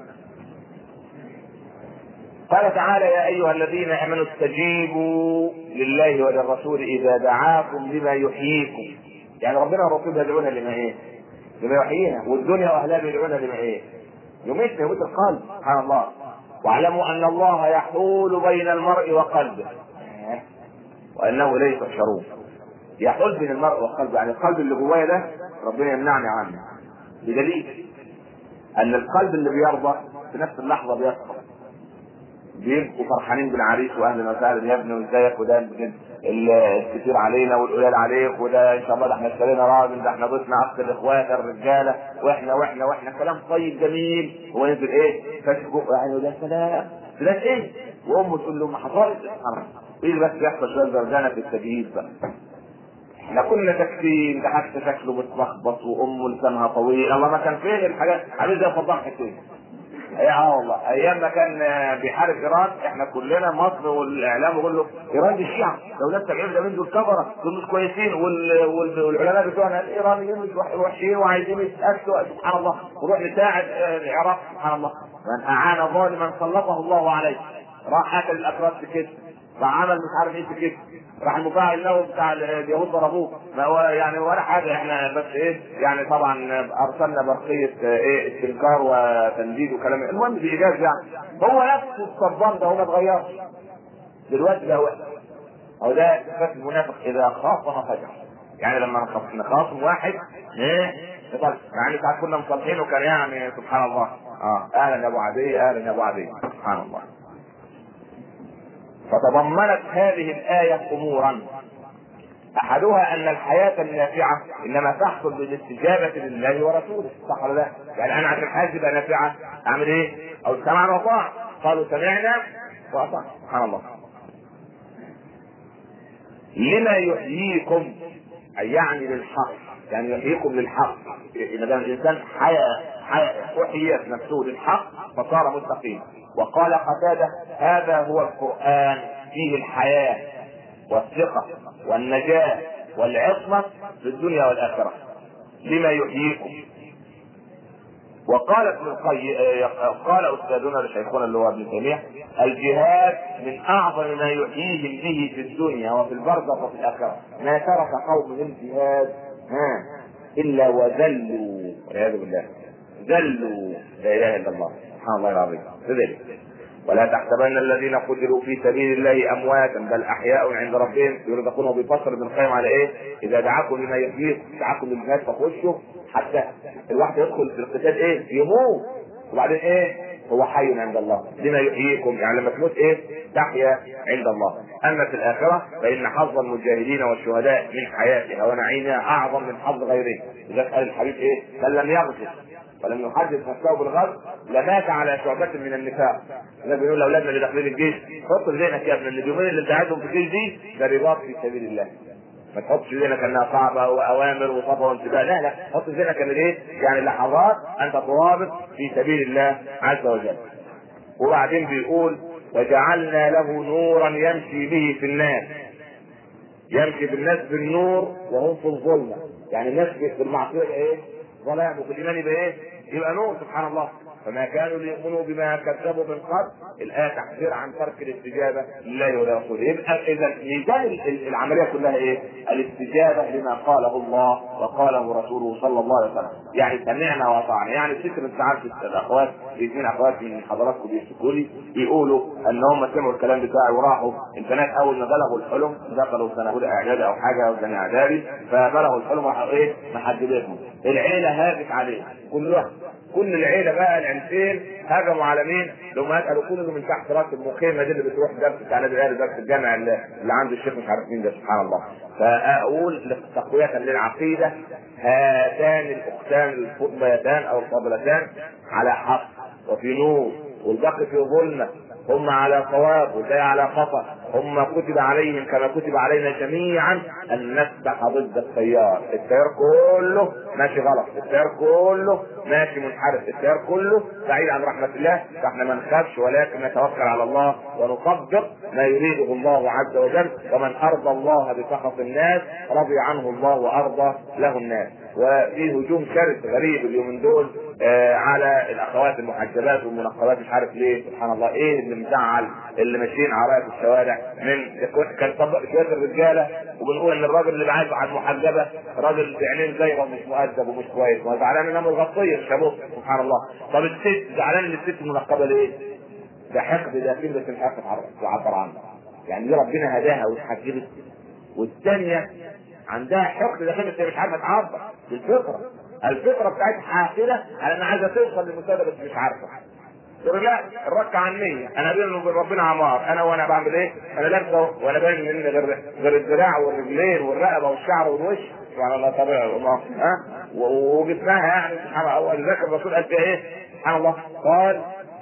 قال تعالى يا ايها الذين امنوا استجيبوا لله وللرسول اذا دعاكم لما يحييكم يعني ربنا والرسول يدعونا لما ايه؟ لما يحيينا والدنيا واهلها يدعونا لما ايه؟ يميتنا يموت القلب سبحان الله واعلموا ان الله يحول بين المرء وقلبه وانه اليه تحشرون يحول بين المرء وقلبه يعني القلب اللي جوايا ده ربنا يمنعني عنه بدليل ان القلب اللي بيرضى في نفس اللحظه بيسقط بيبقوا فرحانين بالعريس واهلا وسهلا يا ابني وازيك وده الكثير علينا والقليل عليك وده ان شاء الله ده احنا اشترينا راجل ده احنا ضفنا عقد الاخوات الرجاله واحنا واحنا واحنا كلام طيب جميل هو ينزل ايه؟ فاشل بقه يعني ده سلام سلام ايه؟ وامه تقول له ما حصلش ايه بس يحصل شويه زرزانه في التجهيز بقى احنا كنا تكفين ده حتى شكله متلخبط وامه لسانها طويل الله ما كان فين الحاجات عامل زي فضاح حسين اي اه والله ايام ما كان بيحارب ايران احنا كلنا مصر والاعلام يقول له ايران دي الشيعه دولات تبعيد ده من دول كفره دول مش كويسين وال... وال... والعلماء بتوعنا الايرانيين مش وحشين وعايزين يتاكلوا سبحان الله ونروح نساعد العراق سبحان الله من اعان ظالما سلطه الله عليه راح اكل الاكراد في كتف راح عمل مش عارف ايه في كتف راح المفاعل النووي بتاع اليهود ضربوه ما هو يعني ولا حاجه احنا بس ايه يعني طبعا ارسلنا برقيه ايه استنكار وتنديد وكلام المهم بايجاز يعني هو نفس الصبان ده هو ما اتغيرش دلوقتي ده وحش هو ده صفات المنافق اذا خاصم فجر يعني لما نخاصم واحد ايه يطلع يعني ساعات كنا مصالحين وكان يعني سبحان الله اه اهلا يا ابو عدي اهلا يا ابو عدي سبحان الله فتضمنت هذه الآية أمورا أحدها أن الحياة النافعة إنما تحصل بالاستجابة لله ورسوله صح ولا لا؟ يعني أنا عشان حياتي تبقى نافعة أعمل إيه؟ أو سمعنا وأطاع قالوا سمعنا وأطعنا سبحان الله لما يحييكم أي يعني للحق يعني يحييكم للحق إذا كان الإنسان حيا حيا أحيت نفسه للحق فصار مستقيما وقال قتادة هذا هو القرآن فيه الحياة والثقة والنجاة والعصمة في الدنيا والآخرة لما يحييكم وقال ابن القيم قال استاذنا لشيخنا اللي هو ابن تيميه الجهاد من اعظم ما يحييهم به في الدنيا وفي البرزخ وفي الاخره ما ترك قوم الجهاد ها الا وذلوا والعياذ بالله ذلوا لا اله الا الله سبحان الله العظيم لذلك ولا تحسبن الذين قتلوا في سبيل الله امواتا بل احياء عند ربهم يرزقون بفصل ابن القيم على ايه؟ اذا دعاكم لما يحييكم دعاكم للجهاد فخشوا حتى الواحد يدخل في القتال ايه؟ يموت وبعدين ايه؟ هو حي عند الله لما يحييكم يعني لما تموت ايه؟ تحيا عند الله اما في الاخره فان حظ المجاهدين والشهداء من حياتها ونعيمها اعظم من حظ غيرهم اذا قال الحبيب ايه؟ من لم يغزل ولم يحدث نفسه بالغرب لمات على شعبة من النفاق النبي بيقول لاولادنا اللي داخلين الجيش حط في ذهنك يا ابن اليومين اللي انت قاعدهم في الجيش دي ده رباط في سبيل الله ما تحطش زينك انها صعبه واوامر وصفا وانتباه لا لا حط زينك ان ايه يعني لحظات انت ترابط في سبيل الله عز وجل وبعدين بيقول وجعلنا له نورا يمشي به في الناس يمشي بالناس بالنور وهم في الظلمه يعني الناس في المعصيه ايه ظلام وفي الايمان يبقى ايه يبقى نور سبحان الله فما كانوا ليؤمنوا بما كذبوا من قبل الآية تحذير عن ترك الاستجابة لله ولرسوله يبقى إذا ميزان العملية كلها إيه؟ الاستجابة لما قاله الله وقاله رسوله صلى الله عليه وسلم يعني سمعنا وأطعنا يعني فكر انت عارف الأخوات الاثنين أخوات من حضراتكم بيشتكوا لي يقولوا أن هم سمعوا الكلام بتاعي وراحوا البنات أول ما بلغوا الحلم دخلوا سنة أولى إعدادي أو حاجة أو سنة إعدادي فبلغوا الحلم راحوا إيه محددتهم العيلة هاجت عليه كلها كل العيله بقى العيلتين هجموا على مين؟ لو ما قالوا كله من تحت راس المخيمه دي اللي بتروح درس بتاع نادي الاهلي درس الجامع اللي, اللي عند الشيخ مش عارف مين ده سبحان الله. فاقول تقويه للعقيده هاتان الاختان الفضليتان او الفضلتان على حق وفي نور والباقي في ظلمه هم على صواب وزي على خطا هم كتب عليهم كما كتب علينا جميعا ان نفتح ضد التيار التيار كله ماشي غلط التيار كله ماشي منحرف التيار كله بعيد عن رحمه الله فاحنا ما نخافش ولكن نتوكل على الله ونطبق ما يريده الله عز وجل ومن ارضى الله بسخط الناس رضي عنه الله وارضى له الناس وفي هجوم شرس غريب اليومين دول آه على الاخوات المحجبات والمنقبات مش عارف ليه سبحان الله ايه اللي مزعل اللي ماشيين عرايا في الشوارع من كان طبق شويه الرجاله وبنقول ان الراجل اللي عايز على المحجبه راجل بعينين زيغه ومش مؤدب ومش كويس ما زعلان انها متغطيه مش هبص سبحان الله طب الست زعلان ان الست منقبه ليه؟ ده حقد داخلي بس مش عارف تعبر عنه يعني دي ربنا هداها واتحجبت والثانيه عندها حقد داخلي بس مش عارفه تعبر بالفطره الفطره بتاعتها حافله على انها عايزه توصل للمساعده بس مش عارفه يقول لا الركعه عنية انا بيني وبين ربنا عمار انا وانا بعمل ايه؟ انا لابسه وانا باين مني غير غير الذراع والرجلين والرقبه والشعر والوش سبحان الله طبيعي الله ها وجسمها يعني سبحان الله ولذلك الرسول قال فيها ايه؟ سبحان الله قال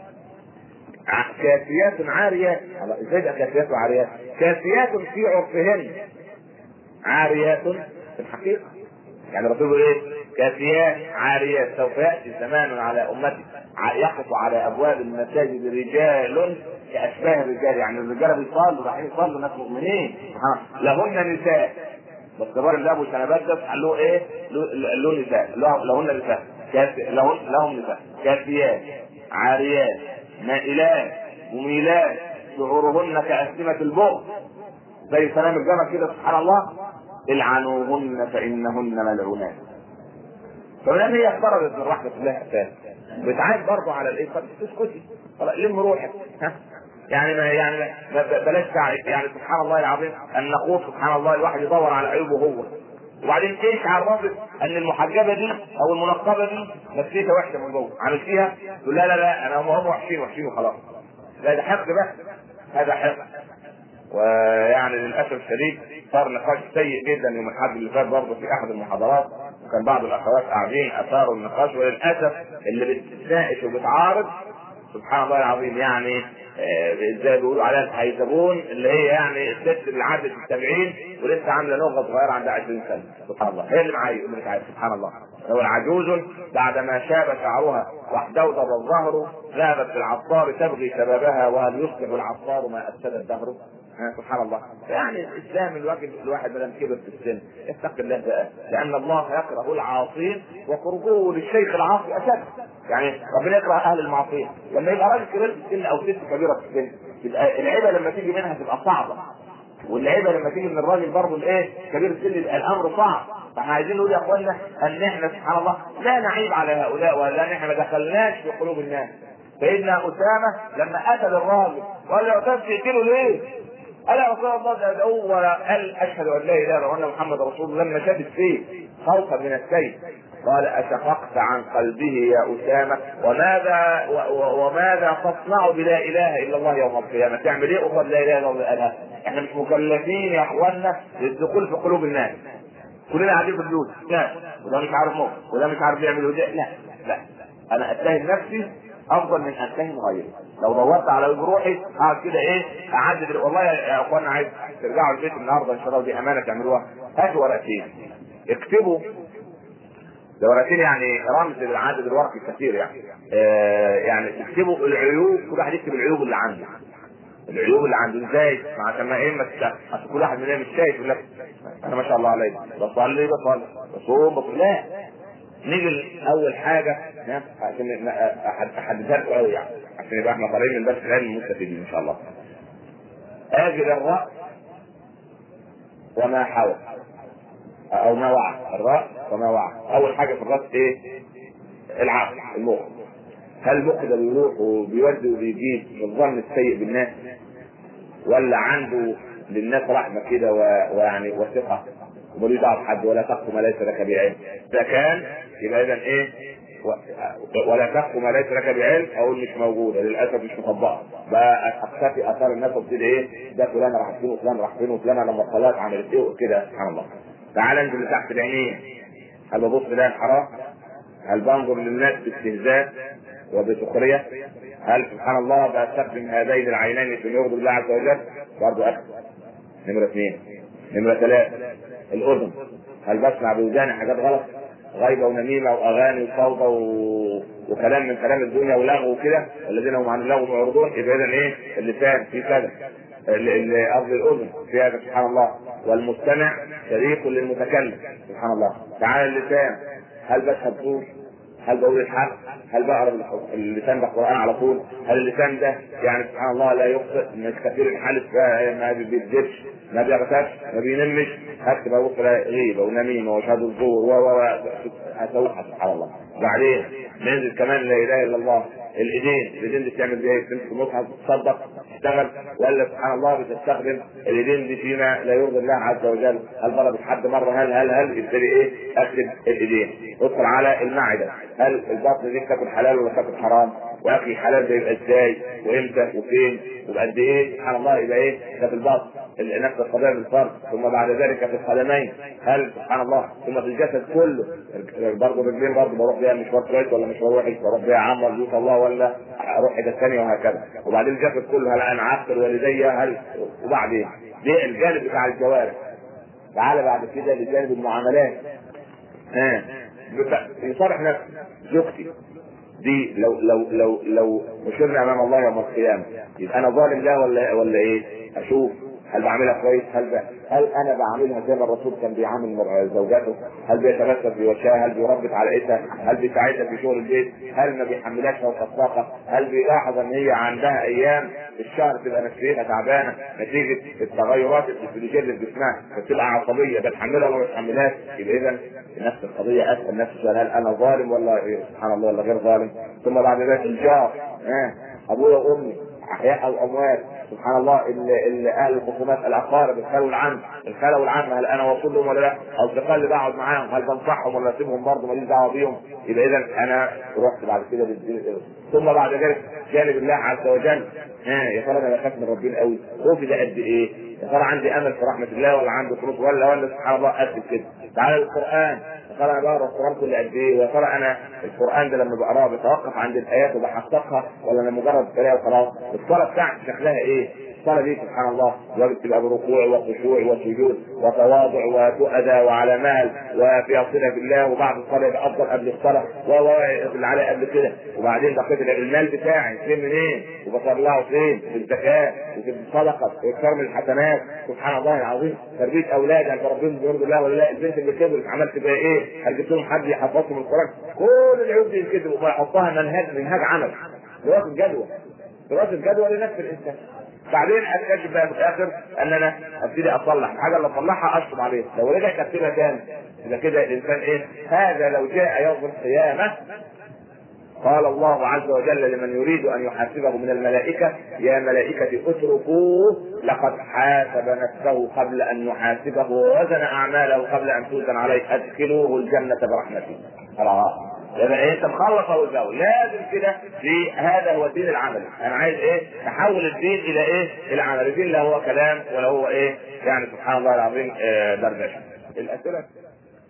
كافيات عاريات ازاي ده كافيات وعاريات؟ كافيات في عرفهن عاريات في الحقيقه يعني الرسول بيقول ايه؟ كافيات عاريات سوف ياتي زمان على امتي يقف على ابواب المساجد رجال كاشباه الرجال يعني الرجاله بيصلوا رايحين يصلوا ناس مؤمنين لهن نساء بس الراجل اللي ابو شنبات ده قال له ايه؟ له نساء لهن نساء لهن لهم نساء كافيات عاريات مائلات مميلات شعورهن كأسمة البغض زي سلام الجمل كده سبحان الله العنوهن فإنهن ملعونات فلان هي افترضت من رحمة الله اساسا بتعاد برضه على الايه طب اسكتي خلاص لم روحك ها يعني ما يعني ما بلاش تعب يعني سبحان الله العظيم ان نقول سبحان الله الواحد يدور على عيوبه هو وبعدين ايش عرفت ان المحجبه دي او المنقبه دي نفسيتها وحشه من جوه عملتيها تقول لا لا لا انا هم وحشين وحشين وخلاص لا ده حقد بقى هذا حقد ويعني للاسف الشديد صار نقاش سيء جدا يوم الاحد اللي فات برضه في احد المحاضرات وكان بعض الاخوات قاعدين اثاروا النقاش وللاسف اللي بتتناقش وبتعارض سبحان الله العظيم يعني ازاي بيقولوا عليها الحيزبون اللي هي يعني الست اللي عدت السبعين ولسه عامله لغه صغيره عندها 20 سنه سبحان الله هي اللي معايا اللي معايا سبحان الله هو العجوز بعدما شاب شعرها واحدوضب الظهر ذهبت في العطار تبغي شبابها وهل يصلح العطار ما افسد الدهر سبحان الله يعني الاسلام الواجب الواحد ما دام كبر في السن اتق الله بقى لان الله يكره العاصين وقربه للشيخ العاصي اشد يعني ربنا يكره اهل المعصيه لما يبقى راجل كبير في السن او ست كبيره في السن تبقى العيبه لما تيجي منها تبقى صعبه والعيبه لما تيجي من الراجل برضه الايه كبير السن يبقى الامر صعب فاحنا عايزين نقول يا اخوانا ان احنا سبحان الله لا نعيب على هؤلاء ولا احنا ما دخلناش في قلوب الناس سيدنا اسامه لما قتل الراجل قال له اسامه تقتله ليه؟ قال يا رسول الله ده ده هو قال اشهد ان لا اله الا الله وان محمد رسول الله لما شاد السيف خوفا من السيف قال اشققت عن قلبه يا اسامه وماذا و- وماذا تصنع بلا اله الا الله يوم القيامه؟ تعمل ايه قصاد لا اله الا الله قالها؟ احنا مش مكلفين يا اخوانا للدخول في قلوب الناس كلنا قاعدين في البيوت لا وده مش عارف موقف وده مش عارف يعمل وده لا لا انا اتهم نفسي افضل من ان اتهم غيري لو دورت على جروحي اقعد كده ايه اعدد والله يا اخوانا عايز ترجعوا البيت النهارده ان شاء الله ودي امانه تعملوها هاتوا ورقتين اكتبوا ده ورقتين يعني رمز للعدد الورقي الكثير يعني آه يعني تكتبوا العيوب كل واحد يكتب العيوب اللي عنده العيوب اللي عنده ازاي عشان ما ايه ما كل واحد مننا مش شايف يقول لك انا ما شاء الله علي بصلي بصلي بصوم بصوم لا نيجي اول حاجه عشان احددها لكم قوي يعني عشان يبقى احنا طالعين من درس العلم مستفيدين ان شاء الله اجل الراس وما حوى او ما وعى الراس وما وعى اول حاجه في الراس ايه العقل المخ هل المخ ده بيروح وبيودي وبيجيب الظن السيء بالناس ولا عنده للناس رحمه كده ويعني وثقه وملوش دعوه بحد ولا تقف ما ليس لك بعلم ده كان يبقى اذا ايه ولا تخف ما ليس لك بعلم اقول مش موجوده للاسف مش مطبقه بقى اختفي اثار الناس وابتدي ايه ده فلان راح فين وفلان راح فين وفلان لما الصلاه عملت ايه وكده سبحان الله تعال انزل تحت العينين هل ببص ده حرام؟ هل بنظر للناس باستهزاء وبسخريه؟ هل سبحان الله بستخدم هذين العينين في يرضي الله عز وجل؟ برضه اكثر نمره اثنين نمره ثلاثه الاذن هل بسمع بوداني حاجات غلط؟ غيبه ونميمه واغاني وفوضى و... وكلام من كلام الدنيا ولغو وكده الذين هم عن اللغو معرضون يبقى اذا ايه اللسان في كذا قصدي الاذن في هذا سبحان الله والمستمع شريك للمتكلم سبحان الله تعالى اللسان هل بشهد طول هل بقول الحق؟ هل بقرا اللسان ده القران على طول؟ هل اللسان ده يعني سبحان الله لا يخطئ مش كثير الحلف ما بيكذبش ما بيغتابش ما بينمش هكتب ابص غيبه ونميمه وشهاده الزور و و اسويها سبحان الله بعدين ننزل كمان لا اله الا الله الايدين الايدين دي بتعمل بيها تمسك المصحف تصدق تشتغل ولا سبحان الله بتستخدم الايدين دي فيما لا يرضي الله عز وجل هل ضربت حد مره هل هل هل يبتدي ايه اكتب الايدين ادخل على المعده هل البطن دي تاكل حلال ولا تاكل حرام واكل حلال ده يبقى ازاي وامتى وفين وبقد ايه سبحان الله يبقى ايه ده في البطن نفس القضيه بالفرد ثم بعد ذلك في القدمين هل سبحان الله ثم في الجسد كله برضه الرجلين برضه بروح بيها مشوار كويس ولا مشوار وحش بروح بيها عم رجوك الله ولا اروح حته ثانيه وهكذا وبعدين الجسد كله هل انا عقل والدي هل وبعدين دي الجانب بتاع الجوارح تعالى بعد كده لجانب المعاملات ها يصالح نفسه زوجتي دي لو لو لو لو مشرنا امام الله يوم القيامه يبقى انا ظالم لا ولا ولا ايه؟ اشوف هل بعملها كويس؟ هل ب... هل انا بعملها زي ما الرسول كان بيعامل زوجاته؟ هل بيتمثل في وجهها؟ هل بيربط على ايدها؟ هل بيساعدها في شغل البيت؟ هل ما بيحملهاش فوق الطاقه؟ هل بيلاحظ ان هي عندها ايام في الشهر تبقى نفسيتها تعبانه نتيجه التغيرات الفسيولوجيه اللي في جسمها فتبقى عصبيه بتحملها ولا ما بتحملهاش؟ يبقى اذا نفس القضيه اسال نفس السؤال هل انا ظالم ولا إيه؟ سبحان الله ولا غير ظالم؟ ثم بعد ذلك الجار ها ابويا وامي احياء او اموات سبحان الله اهل الخصومات الاقارب الخال والعم الخاله والعم هل انا وصل لهم ولا لا؟ اصدقاء اللي بقعد معاهم هل بنصحهم ولا اسيبهم برضه ماليش دعوه بيهم؟ يبقى اذا انا رحت بعد كده ثم بعد ذلك جانب الله عز وجل ها يا ترى انا بخاف من ربنا قوي خوفي ده قد ايه؟ يا ترى عندي امل في رحمه الله ولا عندي خلوص ولا ولا سبحان الله قد كده تعالى القران يا ترى انا بقرا القران كل قد ايه؟ ويا ترى انا القران ده لما بقراه بتوقف عند الايات وبحققها ولا انا مجرد قراءه وخلاص؟ الصلاه بتاعتي شكلها ايه؟ الصلاة دي سبحان الله واجب تبقى بركوع وخشوع وسجود وتواضع وتؤدى وعلى مال وفيها صلة بالله وبعد الصلاة يبقى أفضل قبل الصلاة واللي عليه قبل كده وبعدين بقيت المال بتاعي فين منين وبطلعه فين في الزكاة وفي الصدقة وإكثار من الحسنات سبحان الله العظيم تربية أولاد أنت ربنا بيرضي الله ولا لا البنت اللي كبرت عملت بيها إيه؟ هل جبت لهم حد يحفظهم القرآن؟ كل العيوب دي كده ويحطها منهج منهج عمل دراسة جدوى دراسة جدوى لنفس الإنسان بعدين اكتشف بقى في الاخر ان انا ابتدي اصلح الحاجه اللي اصلحها اشطب عليها لو رجع كتبها تاني يبقى كده الانسان ايه هذا لو جاء يوم القيامه قال الله عز وجل لمن يريد ان يحاسبه من الملائكه يا ملائكه اتركوه لقد حاسب نفسه قبل ان نحاسبه ووزن اعماله قبل ان توزن عليه ادخلوه الجنه برحمتي خلاص يبقى انت مخلص اهو الجو لازم كده في هذا هو الدين العملي انا عايز ايه تحول الدين الى ايه الى عمل الدين لا هو كلام ولا هو ايه يعني سبحان الله العظيم آه دردشه الاسئله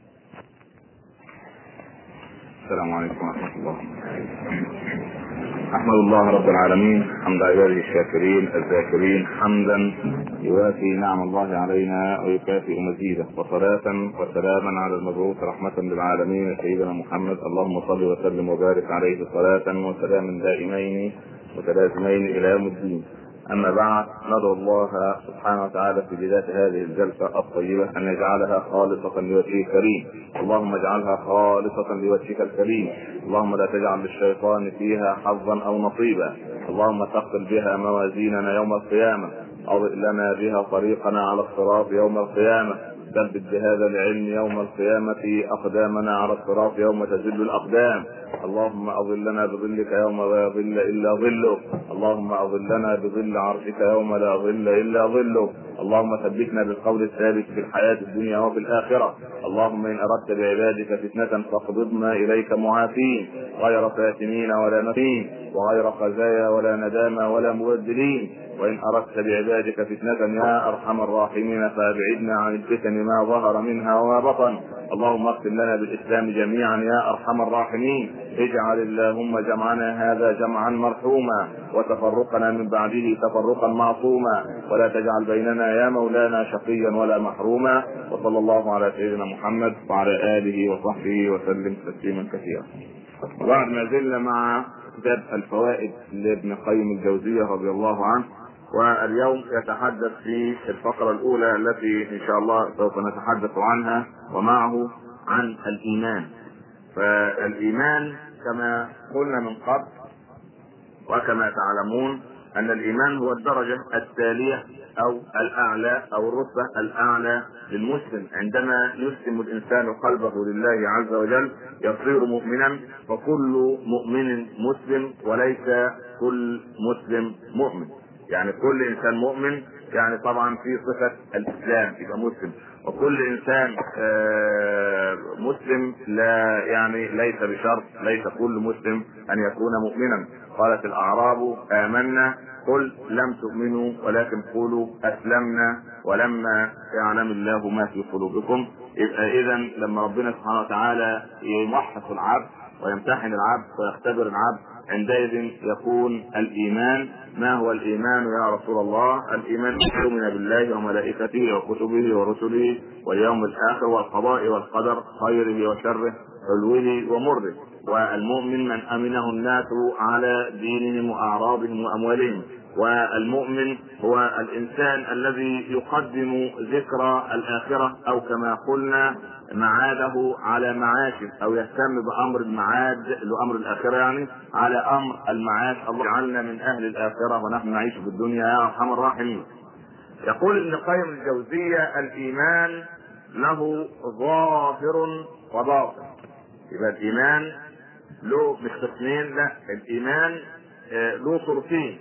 السلام عليكم ورحمه الله احمد الله رب العالمين حمد عباده الشاكرين الذاكرين حمدا يوافي نعم الله علينا ويكافئ مزيده وصلاة وسلاما على المبعوث رحمة للعالمين سيدنا محمد اللهم صل وسلم وبارك عليه صلاة وسلاما دائمين متلازمين الى يوم الدين اما بعد ندعو الله سبحانه وتعالى في بدايه هذه الجلسه الطيبه ان يجعلها خالصه لوجهه الكريم اللهم اجعلها خالصه لوجهك الكريم اللهم لا تجعل للشيطان فيها حظا او نصيبا اللهم ثقل بها موازيننا يوم القيامه اضئ لنا بها طريقنا على الصراط يوم القيامه ثبت بهذا العلم يوم القيامة أقدامنا على الصراط يوم تزل الأقدام اللهم أظلنا بظلك يوم لا ظل إلا ظلك اللهم أظلنا بظل عرشك يوم لا ظل إلا ظلك اللهم ثبتنا بالقول الثابت في الحياة الدنيا وفي الآخرة اللهم إن أردت بعبادك فتنة فاقبضنا إليك معافين غير فاتنين ولا نفين وغير خزايا ولا ندامة ولا مبدلين وإن أردت بعبادك فتنة يا أرحم الراحمين فأبعدنا عن الفتن ما ظهر منها وما بطن اللهم اغفر لنا بالإسلام جميعا يا أرحم الراحمين اجعل اللهم جمعنا هذا جمعا مرحوما وتفرقنا من بعده تفرقا معصوما ولا تجعل بيننا يا مولانا شقيا ولا محروما وصلى الله على سيدنا محمد وعلى آله وصحبه وسلم تسليما كثيرا وبعد ما زلنا مع كتاب الفوائد لابن قيم الجوزية رضي الله عنه واليوم يتحدث في الفقرة الأولى التي إن شاء الله سوف نتحدث عنها ومعه عن الإيمان فالإيمان كما قلنا من قبل وكما تعلمون أن الإيمان هو الدرجة التالية أو الأعلى أو الرتبة الأعلى للمسلم عندما يسلم الإنسان قلبه لله عز وجل يصير مؤمنا فكل مؤمن مسلم وليس كل مسلم مؤمن يعني كل انسان مؤمن يعني طبعا في صفة الاسلام يبقى مسلم وكل انسان مسلم لا يعني ليس بشرط ليس كل مسلم ان يكون مؤمنا قالت الاعراب امنا قل لم تؤمنوا ولكن قولوا اسلمنا ولما يعلم الله ما في قلوبكم يبقى اذا لما ربنا سبحانه وتعالى يمحص العبد ويمتحن العبد ويختبر العبد عندئذ يكون الايمان ما هو الايمان يا رسول الله؟ الايمان ان تؤمن بالله وملائكته وكتبه ورسله واليوم الاخر والقضاء والقدر خيره وشره حلوه ومره والمؤمن من امنه الناس على دينهم واعراضهم واموالهم والمؤمن هو الانسان الذي يقدم ذكرى الاخره او كما قلنا معاده على معاشه او يهتم بامر المعاد لامر الاخره يعني على امر المعاد الله جعلنا من اهل الاخره ونحن نعيش في الدنيا يا ارحم الراحمين. يقول ابن القيم الجوزيه الايمان له ظاهر وباطن. يبقى الايمان له مش قسمين لا الايمان له صورتين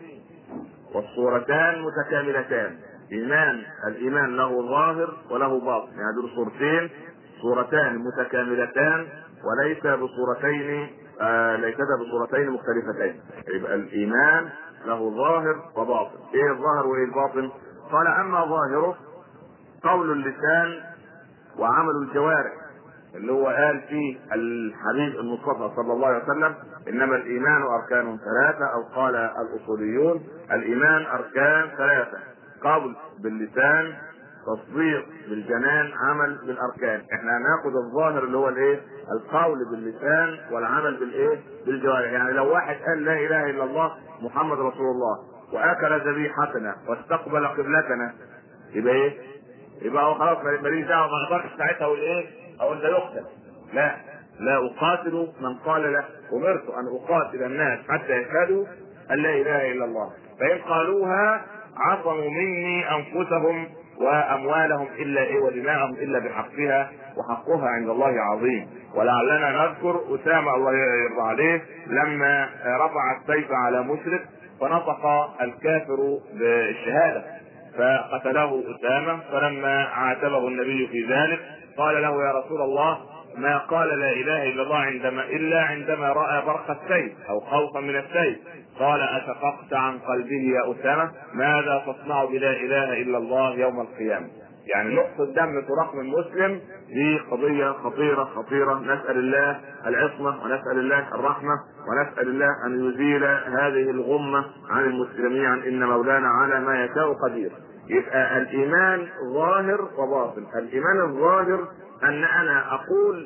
والصورتان متكاملتان ايمان الايمان له ظاهر وله باطن يعني دول صورتين صورتان متكاملتان وليس بصورتين آه ليستا بصورتين مختلفتين يبقى الايمان له ظاهر وباطن ايه الظاهر وايه الباطن قال اما ظاهره قول اللسان وعمل الجوارح اللي هو قال فيه الحبيب المصطفى صلى الله عليه وسلم انما الايمان اركان ثلاثه او قال الاصوليون الايمان اركان ثلاثه قول باللسان تصديق بالجنان عمل بالاركان احنا هناخد الظاهر اللي هو الايه القول باللسان والعمل بالايه بالجوارح يعني لو واحد قال لا اله الا الله محمد رسول الله واكل ذبيحتنا واستقبل قبلتنا يبقى ايه يبقى هو خلاص ماليش دعوه ما اقدرش ساعتها اقول ايه اقول ده يقتل لا لا اقاتل من قال له امرت ان اقاتل الناس حتى يشهدوا ان لا اله الا الله فان قالوها عصموا مني انفسهم واموالهم الا ايه ودماءهم الا بحقها وحقها عند الله عظيم ولعلنا نذكر اسامه الله يرضى عليه لما رفع السيف على مشرك فنطق الكافر بالشهاده فقتله اسامه فلما عاتبه النبي في ذلك قال له يا رسول الله ما قال لا اله الا الله عندما الا عندما راى برق السيف او خوفا من السيف قال اشققت عن قلبه يا اسامه ماذا تصنع بلا اله الا الله يوم القيامه يعني نقطة دم تراق من مسلم دي قضية خطيرة خطيرة نسأل الله العصمة ونسأل الله الرحمة ونسأل الله أن يزيل هذه الغمة عن المسلمين إن مولانا على ما يشاء قدير يبقى الإيمان ظاهر وباطن الإيمان الظاهر ان انا اقول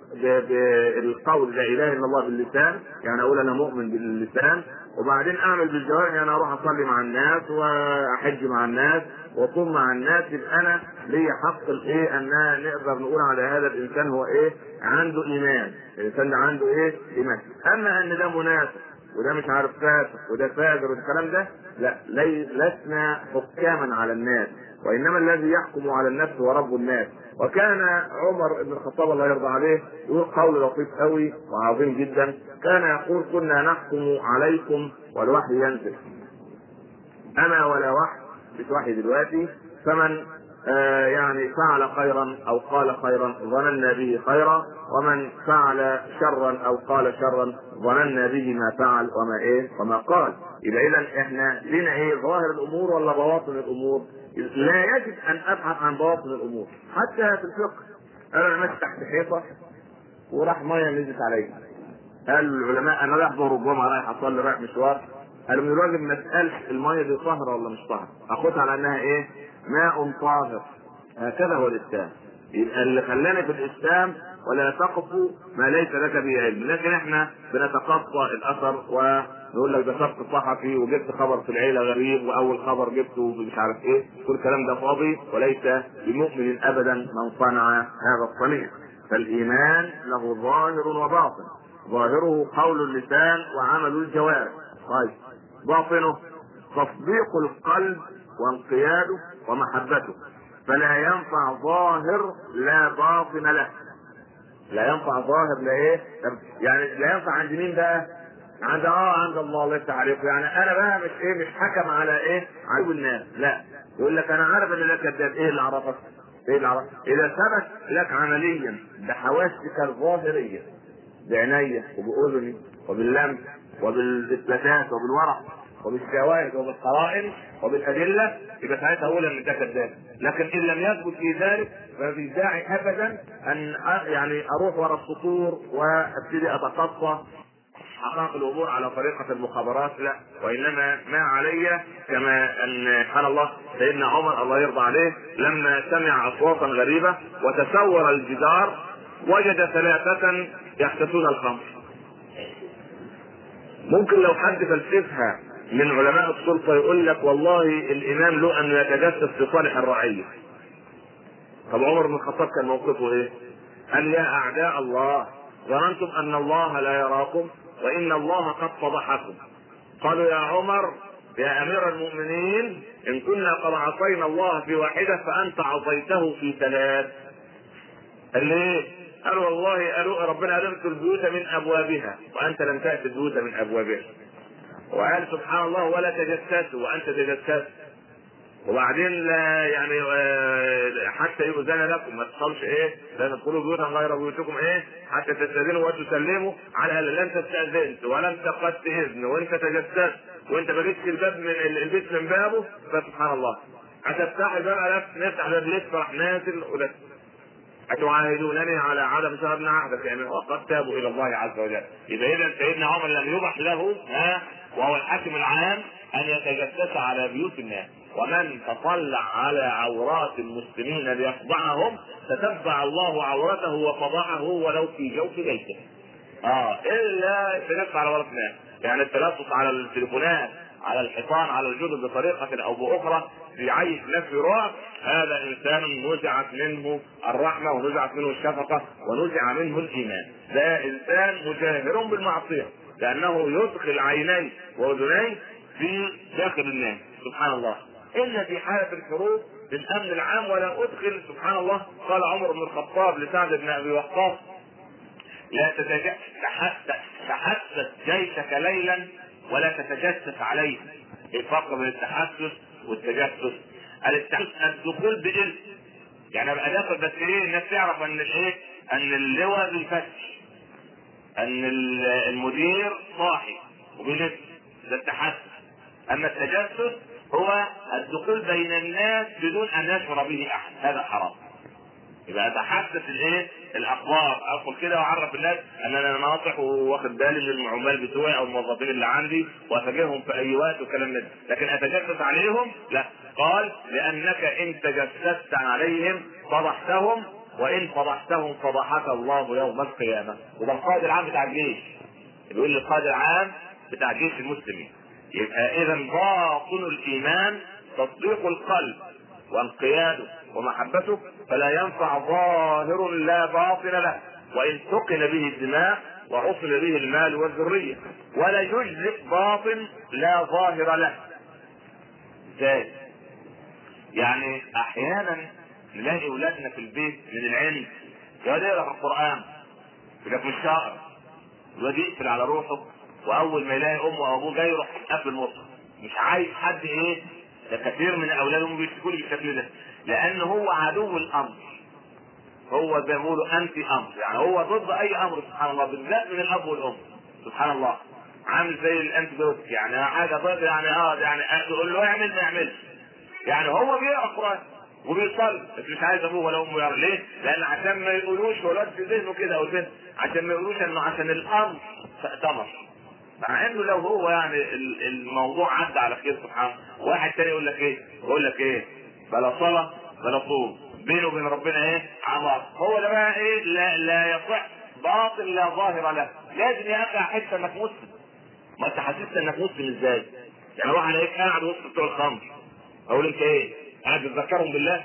بالقول لا اله الا الله باللسان يعني اقول انا مؤمن باللسان وبعدين اعمل بالجوارح يعني اروح اصلي مع الناس واحج مع الناس واصوم مع الناس يبقى انا لي حق الايه ان نقدر نقول على هذا الانسان هو ايه عنده ايمان الانسان ده عنده ايه ايمان اما ان ده منافق وده مش عارف فاسق وده فاجر والكلام ده لا لي لسنا حكاما على الناس وانما الذي يحكم على النفس هو رب الناس وكان عمر بن الخطاب الله يرضى عليه يقول قول لطيف قوي وعظيم جدا كان يقول كنا نحكم عليكم والوحي ينزل اما ولا وحي مش وحي دلوقتي فمن آه يعني فعل خيرا او قال خيرا ظننا به خيرا ومن فعل شرا او قال شرا ظننا به ما فعل وما ايه وما قال يبقى اذا احنا لنا ايه ظاهر الامور ولا بواطن الامور لا يجب ان ابحث عن بواطن الامور حتى في الفقه انا ماشي تحت حيطه وراح ميه نزلت عليا قال العلماء انا رايح ظهر الجمعه رايح اصلي رايح مشوار قالوا من الواجب ما تسالش الميه دي طاهره ولا مش طاهره اخدها على انها ايه ماء طاهر هكذا هو الاسلام يبقى اللي خلاني في الاسلام ولا تقف ما ليس لك به علم لكن احنا بنتقصى الاثر ونقول لك ده سبق صحفي وجبت خبر في العيله غريب واول خبر جبته مش عارف ايه كل الكلام ده فاضي وليس بمؤمن ابدا من صنع هذا الصنيع فالايمان له ظاهر وباطن ظاهره قول اللسان وعمل الجوارح طيب باطنه تصديق القلب وانقياده ومحبته فلا ينفع ظاهر لا باطن له لا ينفع ظاهر لا ايه يعني لا ينفع عند مين بقى عند اه عند الله الله يفتح عليكم يعني انا بقى مش ايه مش حكم على ايه عيوب الناس لا يقول لك انا عارف ان ده كذاب ايه اللي عرفك ايه اللي عرفك اذا ثبت لك عمليا بحواسك الظاهريه بعيني وباذني وباللمس وبالاثباتات وبالورع وبالشواهد وبالقرائن وبالادله يبقى ساعتها اقول ان ده كذاب لكن ان لم يثبت في ذلك ففي داعي ابدا ان يعني اروح ورا السطور وابتدي اتقصى حقائق الامور على طريقه المخابرات لا وانما ما علي كما ان قال الله سيدنا عمر الله يرضى عليه لما سمع اصواتا غريبه وتسور الجدار وجد ثلاثه يحتسون الخمر ممكن لو حد فلسفها من علماء السلطه يقول لك والله الامام له ان يتجسس في صالح الرعيه طب عمر بن الخطاب كان موقفه ايه؟ قال يا اعداء الله ظننتم ان الله لا يراكم وان الله قد فضحكم قالوا يا عمر يا امير المؤمنين ان كنا قد عصينا الله في واحده فانت عصيته في ثلاث قال ليه؟ قالوا والله قالوا ربنا ادخل البيوت من ابوابها وانت لم تاتي البيوت من ابوابها وقال سبحان الله ولا تجسسوا وانت تجسست وبعدين لا يعني حتى يؤذن لكم ما تدخلش ايه لا تدخلوا بيوتا غير بيوتكم ايه حتى تستاذنوا وتسلموا على لن تستاذنت ولم تقدت اذن وانت تجسست وانت ما جبتش الباب من البيت من بابه فسبحان الله هتفتح الباب نفتح الباب لسه راح نازل وده أتعاهدونني على عدم شهرنا عهدك يعني وقد تابوا إلى الله عز وجل إذا إذا سيدنا عمر لم يبح له ها وهو الحاكم العام أن يتجسس على بيوت الناس ومن تطلع على عورات المسلمين ليفضحهم تتبع الله عورته وفضحه ولو في جوف بيته. اه الا التلف على عورات الناس، يعني التلفظ على التليفونات على الحيطان على الجدد بطريقه او باخرى بيعيش نفي رعب هذا انسان نزعت منه الرحمه ونزعت منه الشفقه ونزع منه الايمان ده انسان مجاهر بالمعصيه لانه يدخل عينيه واذنيه في داخل الناس سبحان الله الا في حاله الحروب للامن العام ولا ادخل سبحان الله قال عمر بن الخطاب لسعد بن ابي وقاص لا تحسس جيشك ليلا ولا تتجسس عليه الفرق بين التحسس والتجسس التحسس الدخول بإذن يعني ابقى داخل بس ايه الناس تعرف ان الايه ان اللواء بيفتش ان المدير صاحي وبيلف ده التحسس اما التجسس هو الدخول بين الناس بدون ان يشعر به احد هذا حرام يبقى اتحدث الايه الاخبار ادخل كده واعرف الناس ان انا ناصح واخد بالي من العمال بتوعي او الموظفين اللي عندي واتجههم في اي وقت وكلام من ده لكن اتجسس عليهم لا قال لانك ان تجسست عليهم فضحتهم وان فضحتهم فضحك الله يوم القيامه وده القائد العام بتاع الجيش بيقول لي القائد العام بتاع جيش المسلمين يبقى اذا باطن الايمان تصديق القلب وانقياده ومحبته فلا ينفع ظاهر لا باطن له وان سقن به الدماء وحصل به المال والذريه ولا يجزئ باطن لا ظاهر له ازاي يعني احيانا نلاقي اولادنا في البيت من العلم يقعد يقرا في القران يبقى مش شاعر الواد يقفل على روحه واول ما يلاقي امه وابوه جاي يروح قافل المصحف مش عايز حد ايه ده كثير من اولادهم بيشتكوا لي بالشكل ده لان هو عدو الامر هو زي ما بيقولوا انتي امر يعني هو ضد اي امر سبحان الله بالذات من الاب والام سبحان الله عامل زي الانتي دوت يعني حاجه ضد يعني اه يعني تقول له اعمل ما يعملش يعني هو بيقرا قران وبيصلي بس مش عايز ابوه ولا امه يعمل ليه؟ لان عشان ما يقولوش هو الواد في ذهنه كده او ذهنه عشان ما يقولوش انه عشان الامر فاتمر مع انه لو هو يعني الموضوع عدى على خير سبحانه واحد تاني يقول لك ايه؟ يقول لك ايه؟ بلا صلاه بلا صوم بينه وبين ربنا ايه؟ عمار هو ده بقى ايه؟ لا لا يصح باطل لا ظاهر له لازم يا اخي احس انك مسلم ما انت حسست انك مسلم ازاي؟ يعني واحد عليك قاعد وسط بتوع الخمر اقول انت ايه؟ قاعد تتذكرهم بالله؟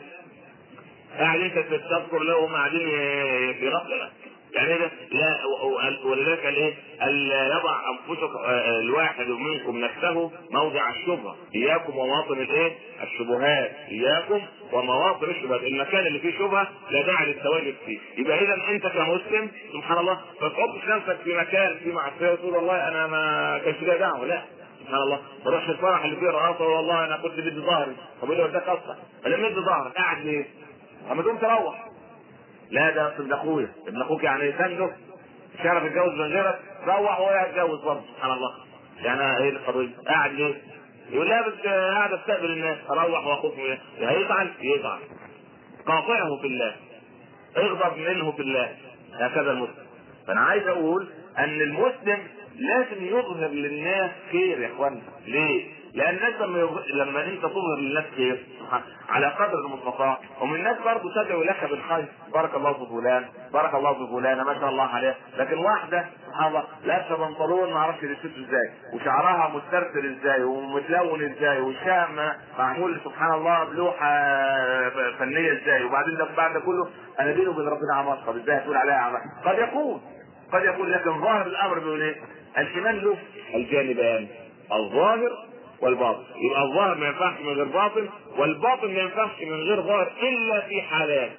قاعد انت تذكر له وهم قاعدين في غفله يعني ده لا ولذلك قال ايه؟ الا يضع انفسكم الواحد منكم نفسه موضع الشبهه، اياكم ومواطن الايه؟ الشبهات، اياكم ومواطن الشبهات، المكان اللي فيه شبهه لا داعي للتواجد فيه، يبقى اذا انت كمسلم سبحان الله ما تحطش نفسك في مكان في معصيه وتقول والله انا ما كانش ليا دعوه، لا سبحان الله ما تروحش الفرح اللي فيه رقاصه والله انا كنت بدي ظهري، طب يقول له ده قصه، فلما ادي ظهرك قاعد ليه؟ اما تقوم تروح لا ده ابن اخويا ابن اخوك يعني سنده مش هيعرف يتجوز من غيرك روح وهو يتجوز برضه سبحان الله يعني ايه القضيه قاعد ليه؟ يقول لا بس قاعد استقبل الناس اروح واخوف هيزعل يزعل قاطعه في الله اغضب منه في الله هكذا المسلم فانا عايز اقول ان المسلم لازم يظهر للناس خير يا اخوانا ليه؟ لان الناس لما يغ... لما انت تظهر للناس خير على قدر المستطاع ومن الناس برضه تدعو لك بالخير بارك الله في فلان بارك الله في فلانه ما شاء الله عليها لكن واحده سبحان الله لابسه بنطلون ما اعرفش لبسته ازاي وشعرها مسترسل ازاي ومتلون ازاي والشام معمول سبحان الله بلوحه فنيه ازاي وبعدين ده بعد ده كله انا بيني وبين ربنا عمار طب ازاي هتقول عليها عمار قد يكون قد يكون لكن ظاهر الامر بيقول ايه؟ الايمان له الجانبان الظاهر والباطن يبقى الظاهر ما ينفعش من غير باطن والباطن ما ينفعش من غير ظاهر الا في حالات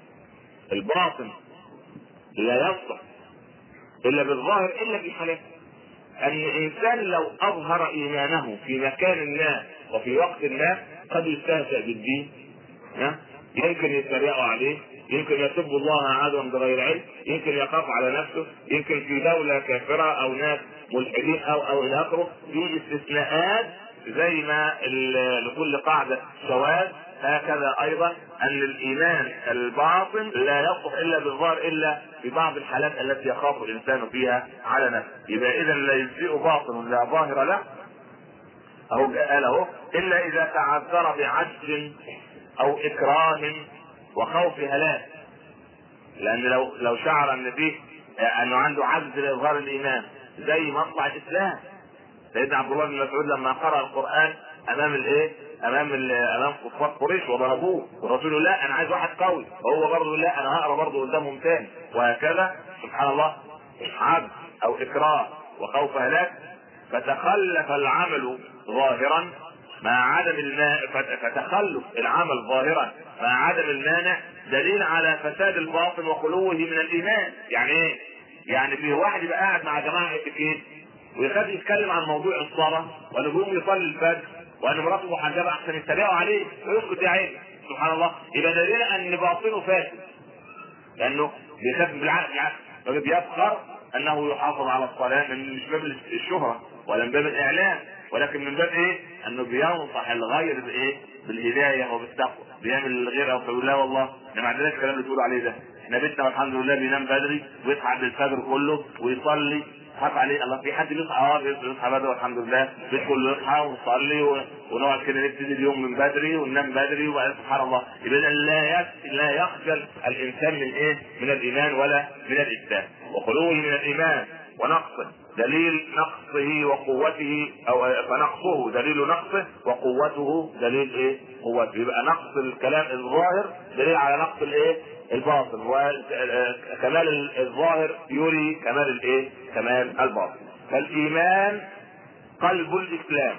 الباطن لا يصلح الا بالظاهر الا في حالات ان الانسان لو اظهر ايمانه في مكان ما وفي وقت ما قد يستهزأ بالدين يمكن يتريقوا عليه يمكن يسب الله عدوا بغير علم يمكن يخاف على نفسه يمكن في دولة كافرة او ناس ملحدين او او الى اخره في استثناءات زي ما لكل قاعدة شواذ هكذا ايضا ان الايمان الباطن لا يصلح الا بالظاهر الا في بعض الحالات التي يخاف الانسان فيها على نفسه يبقى اذا لا يجزئ باطن لا ظاهر له اهو قال اهو الا اذا تعذر بعجز او اكراه وخوف هلاك لان لو لو شعر ان فيه انه عنده عجز لاظهار الايمان زي مطلع الاسلام سيدنا عبد الله بن مسعود لما قرأ القرآن أمام الإيه؟ أمام أمام كفار قريش وضربوه والرسول لا أنا عايز واحد قوي وهو برضه لا أنا هقرا برضه قدامهم تاني وهكذا سبحان الله عبد أو إكراه وخوف هلاك فتخلف العمل ظاهرا مع عدم الماء فتخلف العمل ظاهرا مع عدم المانع دليل على فساد الباطن وخلوه من الايمان يعني ايه؟ يعني في واحد يبقى قاعد مع جماعه اتيكيت ويخاف يتكلم عن موضوع الصلاه ولا يقوم يصلي الفجر وان مراته محجبه عشان يتريقوا عليه ويسكت يا عيني سبحان الله يبقى دليل ان باطنه فاسد لانه بيخاف بالعكس بيفخر انه يحافظ على الصلاه من مش باب الشهره ولا من باب الاعلام ولكن من باب ايه؟ انه بينصح الغير بايه؟ بالهدايه وبالتقوى بيعمل الغير او فيقول لا والله احنا ما عندناش الكلام اللي بتقولوا عليه ده احنا بيتنا والحمد لله بينام بدري ويصحى قبل الفجر كله ويصلي حق عليه الله في حد بيصحى اه بيصحى بدري والحمد لله بيدخل يصحى ويصلي و- ونقعد كده نبتدي اليوم من بدري وننام بدري وبعدين سبحان الله يبقى إذا لا يك- لا يخجل الانسان من ايه؟ من الايمان ولا من الاسلام وخلوه من الايمان ونقصه دليل نقصه وقوته او فنقصه دليل نقصه وقوته دليل ايه؟ قوته يبقى نقص الكلام الظاهر دليل على نقص الايه؟ الباطن وكمال الظاهر يري كمال الايه؟ كمال الباطن فالايمان قلب الاسلام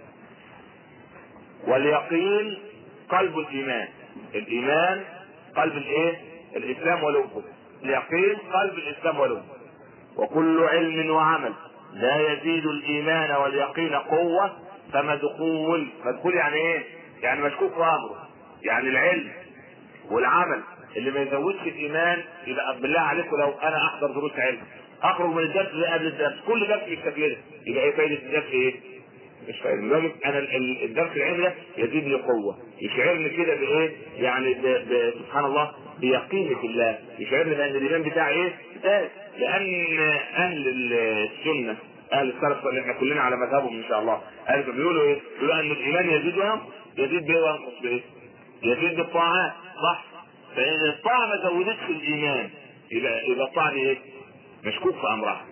واليقين قلب الايمان الايمان قلب الايه؟ الاسلام ولبه اليقين قلب الاسلام ولبه وكل علم وعمل لا يزيد الايمان واليقين قوه فمدخول مدخول يعني ايه؟ يعني مشكوك في امره يعني العلم والعمل اللي ما يزودش الايمان يبقى بالله عليكم لو انا احضر دروس علم اخرج من الدرس اللي قبل الدرس كل درس يكتفي يبقى ايه فايده الدرس ايه؟ مش فاهم لذلك انا ال- ال- الدرس العلمي ده يزيدني قوه يشعرني كده بايه؟ يعني ب... ب... سبحان الله بيقيني في الله يشعرني بان الايمان بتاعي ايه؟ زاد لان اهل السنه اهل السلف اللي احنا كلنا على مذهبهم ان شاء الله قالوا بيقولوا ايه؟ بيقولوا ان الايمان يزيد وينقص يزيد بايه وينقص بايه؟ يزيد بالطاعات صح؟ فإذا الطاعة ما زودتش الإيمان يبقى يبقى الطاعة دي إيه؟ مشكوك في أمرها.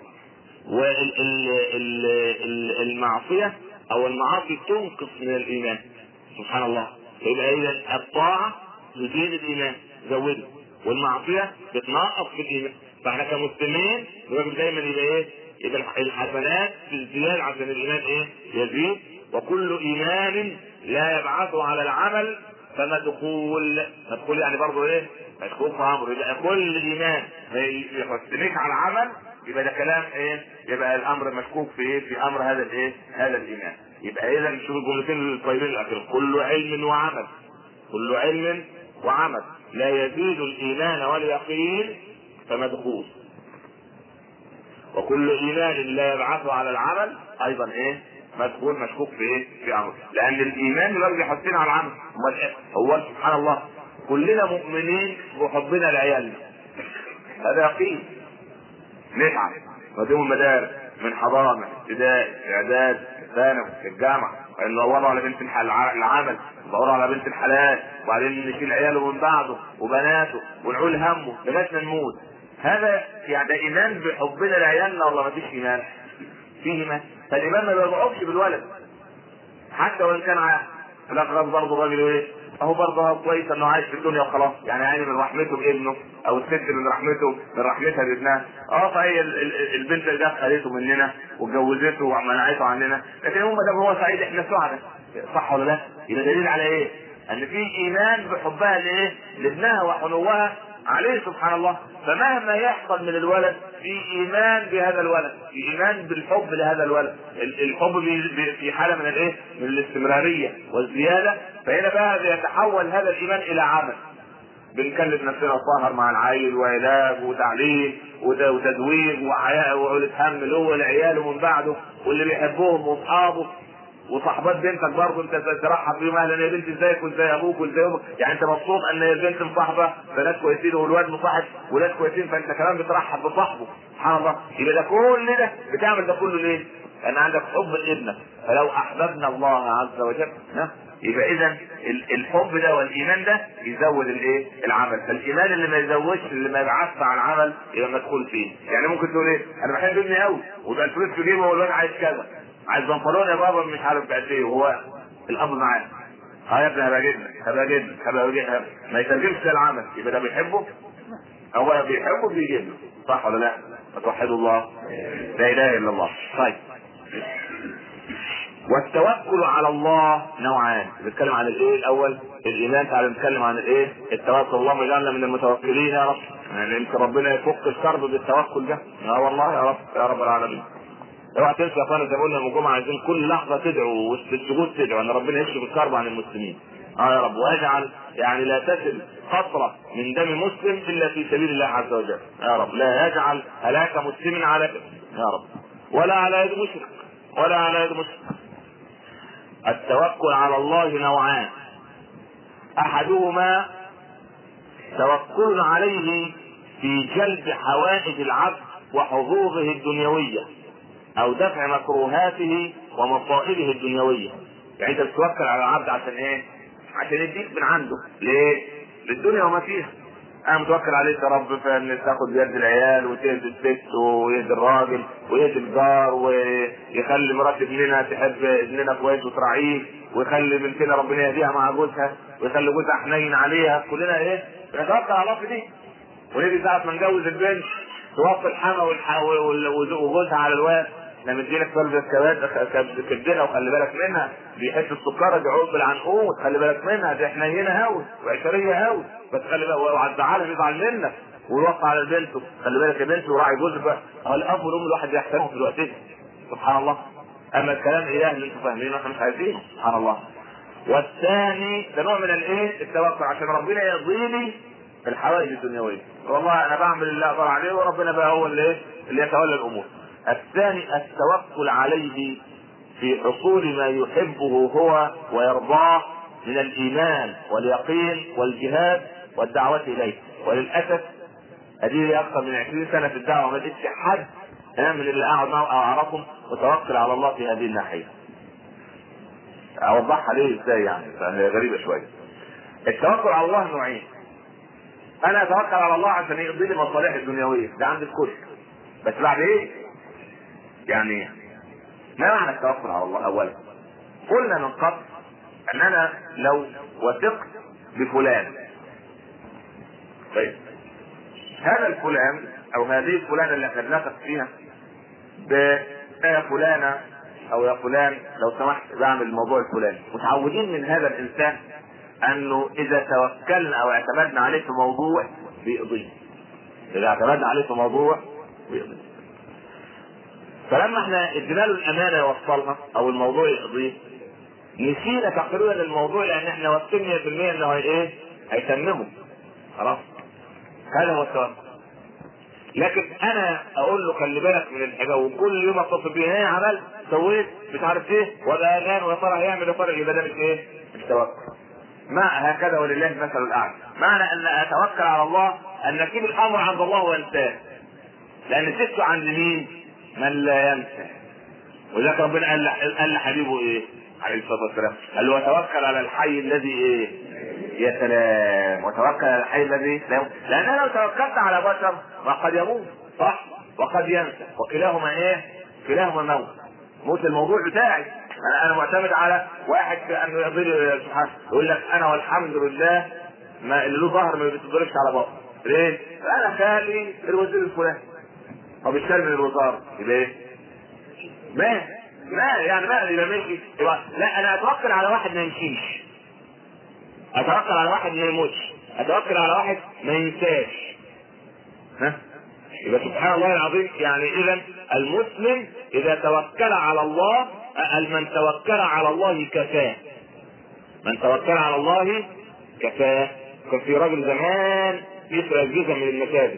والمعصية أو المعاصي تنقص من الإيمان سبحان الله يبقى إذا الطاعة تزيد الإيمان زوده والمعصية بتنقص في الإيمان فاحنا كمسلمين الراجل دايما يبقى إيه؟ يبقى الحسنات بالزيادة عشان الإيمان إيه؟ يزيد وكل إيمان لا يبعث على العمل فمدخول مدخول يعني برضه ايه؟ مدخول في امر يبقى كل ايمان ما يحسنك على العمل يبقى ده كلام ايه؟ يبقى الامر مشكوك في ايه؟ في امر هذا الايه؟ هذا الايمان. يبقى اذا نشوف الجملتين الطيبين الاخيرين كل علم وعمل كل علم وعمل لا يزيد الايمان واليقين فمدخول وكل ايمان لا يبعث على العمل ايضا ايه؟ مدخول مشكوك في ايه؟ في امر لان الايمان يبقى بيحثنا على العمل امال إيه؟ هو سبحان الله كلنا مؤمنين بحبنا لعيالنا هذا يقين نتعب نوديهم المدارس من حضانه ابتدائي اعداد ثانوي الجامعه ندوروا على بنت الحل- العمل ندوروا على بنت الحلال وبعدين نشيل عياله من بعده وبناته ونعول همه لغايه ما نموت هذا يعني ده ايمان بحبنا لعيالنا ولا ما فيش ايمان؟ فيه ايمان فالايمان ما بيضعفش بالولد حتى وان كان عاقل الاقرب برضه راجل ايه؟ اهو برضه كويس انه عايش في الدنيا وخلاص يعني يعني من رحمته بابنه او الست من رحمته من رحمتها بابنها اه فهي ال- ال- البنت اللي جت خدته مننا واتجوزته ومنعته عننا لكن هم دام هو سعيد احنا سعداء صح ولا لا؟ يبقى دليل على ايه؟ ان في ايمان بحبها لايه؟ لابنها وحنوها عليه سبحان الله فمهما يحصل من الولد في ايمان بهذا الولد في ايمان بالحب لهذا الولد ال- الحب بي- بي- في حاله من الايه من الاستمراريه والزياده فهنا بقى بيتحول هذا الايمان الى عمل بنكلف نفسنا سهر مع العيل وعلاج وتعليم وت- وتدوير وحياة وعولة هم له والعيال من بعده واللي بيحبهم واصحابه وصاحبات بنتك برضه انت ترحب بيهم اهلا يا بنت ازيك وازاي ابوك وازاي امك يعني انت مبسوط ان البنت مصاحبه فناس كويسين والواد مصاحب ولاد كويسين فانت كمان بترحب بصاحبه سبحان الله يبقى ده كل ده بتعمل ده كله ليه؟ لان عندك حب لابنك فلو احببنا الله عز وجل ها يبقى اذا ال- الحب ده والايمان ده يزود الايه؟ العمل، فالايمان اللي ما يزودش اللي ما يبعثش عن العمل يبقى مدخول فيه، يعني ممكن تقول ايه؟ انا بحب ابني قوي ويبقى الفلوس في جيبه والواد عايز كذا، عايز بنطلون يا بابا مش عارف بقد ايه وهو الاب معاه. اه يا ابني هبقى جدا هبقى جدا هبقى جدا ما يترجمش للعمل يبقى ده بيحبه هو بيحبه بيجيب له صح ولا لا؟ فتوحدوا الله لا اله الا الله طيب والتوكل على الله نوعان بنتكلم عن الايه الاول الايمان تعالى نتكلم عن الايه التوكل اللهم اجعلنا من المتوكلين يا رب يعني يمكن ربنا يفك الكرب بالتوكل ده اه والله يا رب يا رب العالمين اوعى تنسى يا اخوانا زي ما قلنا يوم الجمعه عايزين كل لحظه تدعوا وسط السجود تدعوا ان ربنا يكشف الكرب عن المسلمين اه يا رب واجعل يعني لا تسل قطره من دم مسلم الا في سبيل الله عز وجل يا رب لا يجعل هلاك مسلم على يا رب ولا على يد مشرك ولا على يد مشرك التوكل على الله نوعان احدهما توكل عليه في جلب حوائج العبد وحظوظه الدنيويه او دفع مكروهاته ومصائبه الدنيويه يعني انت بتتوكل على العبد عشان ايه عشان يديك من عنده ليه للدنيا وما فيها انا متوكل عليك يا رب في ان تاخد بيد العيال وتهدي الست ويهدي الراجل ويهدي الجار ويخلي مرات ابننا تحب ابننا كويس وتراعيه ويخلي بنتنا ربنا يهديها مع جوزها ويخلي جوزها حنين عليها كلنا ايه بنتوكل على الله في دي ونيجي ساعة ما نجوز البنت توفي الحما والح- وال- وجوزها على الواد احنا مدينك فرد الكبات كبدنا وخلي بالك منها بيحس السكر بيعوق بالعنقود خلي بالك منها دي حنينه هاوي وعشريه هاوي بس خلي بالك وعلى الزعالة بيزعل منك ويوقع على بنته خلي بالك يا بنتي وراعي جوزك بقى هو الاب والام الواحد يحترمهم في الوقت ده سبحان الله اما الكلام اله اللي انتم فاهمينه احنا مش عايزينه سبحان الله والثاني ده نوع من الايه التوكل عشان ربنا يرضيني الحوائج الدنيويه والله انا بعمل اللي اقدر عليه وربنا بقى هو اللي إيه؟ اللي يتولى الامور الثاني التوكل عليه في حصول ما يحبه هو ويرضاه من الايمان واليقين والجهاد والدعوه اليه وللاسف ادي اكثر من 20 سنه في الدعوه ما لقيتش حد ها، من اللي قاعد معه او اعرفهم وتوكل على الله في هذه الناحيه اوضحها ليه ازاي يعني فهي غريبه شويه التوكل على الله نوعين انا اتوكل على الله عشان يقضي لي مصالحي الدنيويه ده عند الكل بس بعد ايه يعني ما معنى التوكل على الله اولا قلنا من قبل اننا لو وثقت بفلان طيب هذا الفلان او هذه الفلانه اللي احنا بنثق فيها ب يا فلانه او يا فلان لو سمحت بعمل الموضوع الفلاني متعودين من هذا الانسان انه اذا توكلنا او اعتمدنا عليه في موضوع بيقضيه اذا اعتمدنا عليه في موضوع بيقضيه فلما احنا ادينا له الامانه يوصلها او الموضوع يقضيه نسينا تقريبا الموضوع لان احنا واثقين 100% انه هي ايه؟ هيتممه خلاص هذا هو التوكل لكن انا اقول له خلي بالك من الحاجه وكل يوم اتصل بيه ايه عملت سويت مش عارف ايه ولا اذان ويا ترى هيعمل يا ترى يبقى ده مش ايه؟ مش توكل ما هكذا ولله المثل الاعلى معنى ان اتوكل على الله ان نسيب الامر عند الله وانساه لان سبته عند مين؟ من لا ينسى ولذلك ربنا قال قال لحبيبه ايه؟ عليه الصلاه والسلام قال له وتوكل على الحي الذي ايه؟ يا سلام وتوكل على الحي الذي لا يموت لان انا لو توكلت على بشر ما قد يموت صح وقد ينسى وكلاهما ايه؟ كلاهما موت موت الموضوع بتاعي انا انا معتمد على واحد في انه يضل سبحانه يقول لك انا والحمد لله ما اللي له ظهر ما بيتضربش على بطن ليه؟ انا خالي الوزير الفلاني طب الشال من الوزاره يبقى ايه؟ ما ما يعني ما يبقى ماشي يبقى لا انا اتوكل على واحد ما يمشيش اتوكل على واحد ما يموتش اتوكل على واحد ما ينساش ها يبقى سبحان الله العظيم يعني اذا المسلم اذا توكل على الله من توكل على الله كفاه من توكل على الله كفاه كان في راجل زمان يسرق جزء من المساجد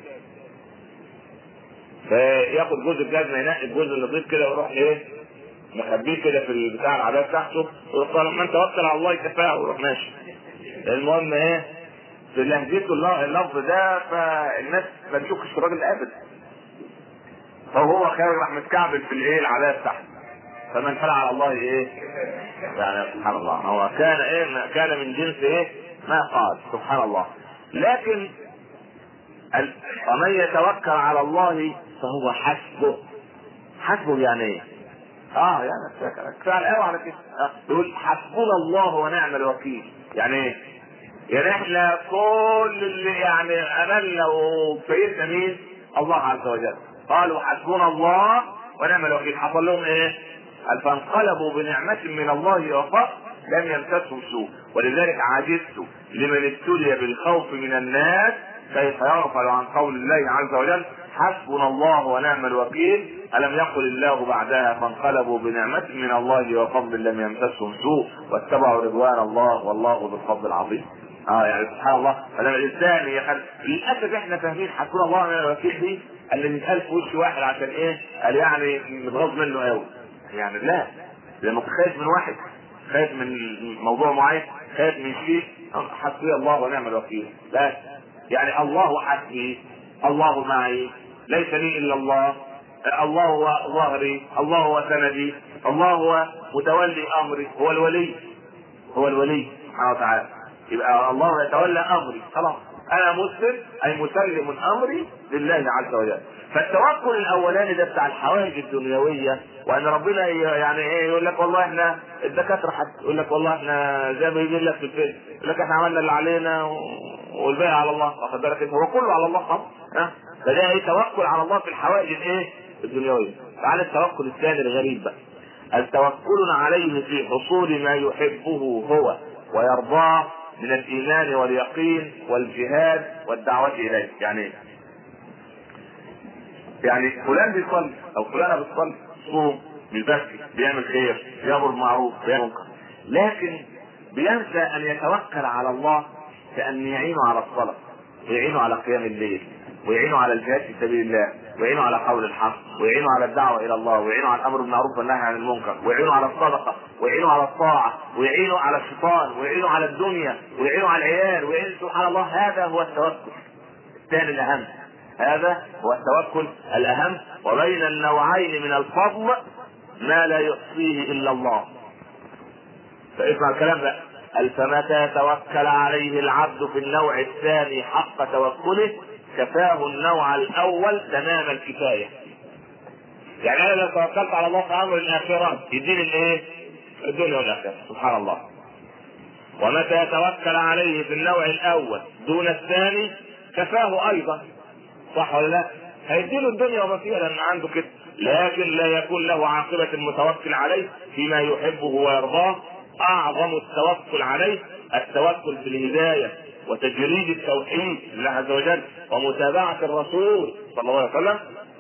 فياخد جزء الجزمه ينقي الجزء النظيف كده ويروح ايه مخبيه كده في البتاع العبايه بتاعته ويروح قال من توكل على الله كفاه ويروح ماشي المهم ايه في لهجته اللفظ ده فالناس ما تشكش الراجل ابدا فهو خارج راح متكعبل في الايه العبايه بتاعته فمن فعل على الله ايه يعني سبحان الله هو كان ايه كان من جنس ايه ما قال سبحان الله لكن ومن يتوكل على الله فهو حسبه حسبه يعني ايه اه يعني فعل قوي على كده آه. يقول حسبنا الله ونعم الوكيل يعني ايه يعني احنا كل اللي يعني املنا وكيفنا مين الله عز وجل قالوا حسبنا الله ونعم الوكيل حصل لهم ايه قال فانقلبوا بنعمة من الله وفضل لم يمسسهم سوء ولذلك عجزت لمن ابتلي بالخوف من الناس كيف يغفل عن قول الله عز وجل حسبنا الله ونعم الوكيل ألم يقل الله بعدها فانقلبوا بنعمة من الله وفضل لم يمسسهم سوء واتبعوا رضوان الله والله ذو الفضل العظيم اه يعني سبحان الله فلما الانسان يخل... للاسف احنا فاهمين حسبنا الله ونعم الوكيل دي اللي بيتقال في وش واحد عشان ايه؟ قال يعني متغاظ منه قوي يعني لا لما تخاف من واحد خايف من موضوع معين خايف من شيء حسبي الله ونعم الوكيل لا يعني الله حسبي الله معي ليس لي الا الله الله هو ظهري الله هو سندي الله هو متولي امري هو الولي هو الولي سبحانه وتعالى يبقى الله يتولى امري خلاص انا مسلم اي مسلم امري لله عز وجل فالتوكل الاولاني ده بتاع الحوائج الدنيويه وان ربنا يعني ايه يقول لك والله احنا الدكاتره حتى يقول لك والله احنا زي ما يقول لك في الفيلم يقول لك احنا عملنا اللي علينا والباقي على الله واخد بالك انت هو كله على الله خلاص ها فده ايه توكل على الله في الحوائج الايه الدنيويه تعال التوكل الثاني الغريب بقى التوكل عليه في حصول ما يحبه هو ويرضاه من الايمان واليقين والجهاد والدعوه اليه يعني يعني فلان بيصلي او فلانه بتصلي صوم بيزكي بيعمل خير بيامر بالمعروف بيعمل منكر لكن بينسى ان يتوكل على الله كان يعينه على الصلاه ويعينه على قيام الليل ويعينه على الجهاد في سبيل الله ويعينه على قول الحق ويعينه على الدعوه الى الله ويعينه على الامر بالمعروف والنهي عن المنكر ويعينه على الصدقه ويعينه على الطاعه ويعينه على الشيطان ويعينه على الدنيا ويعينه على العيال ويعينه سبحان الله هذا هو التوكل الثاني الاهم هذا هو التوكل الاهم وبين النوعين من الفضل ما لا يحصيه الا الله فاسمع الكلام ده قال فمتى توكل عليه العبد في النوع الثاني حق توكله كفاه النوع الاول تمام الكفايه يعني انا لو توكلت على الله في امر الاخره يديني الايه الدنيا والاخره سبحان الله ومتى توكل عليه في النوع الاول دون الثاني كفاه ايضا صح ولا لا؟ هيديله الدنيا وما فيها لان عنده كده لكن لا يكون له عاقبة المتوكل عليه فيما يحبه ويرضاه أعظم التوكل عليه التوكل في الهداية وتجريد التوحيد لله عز وجل ومتابعة الرسول صلى الله عليه وسلم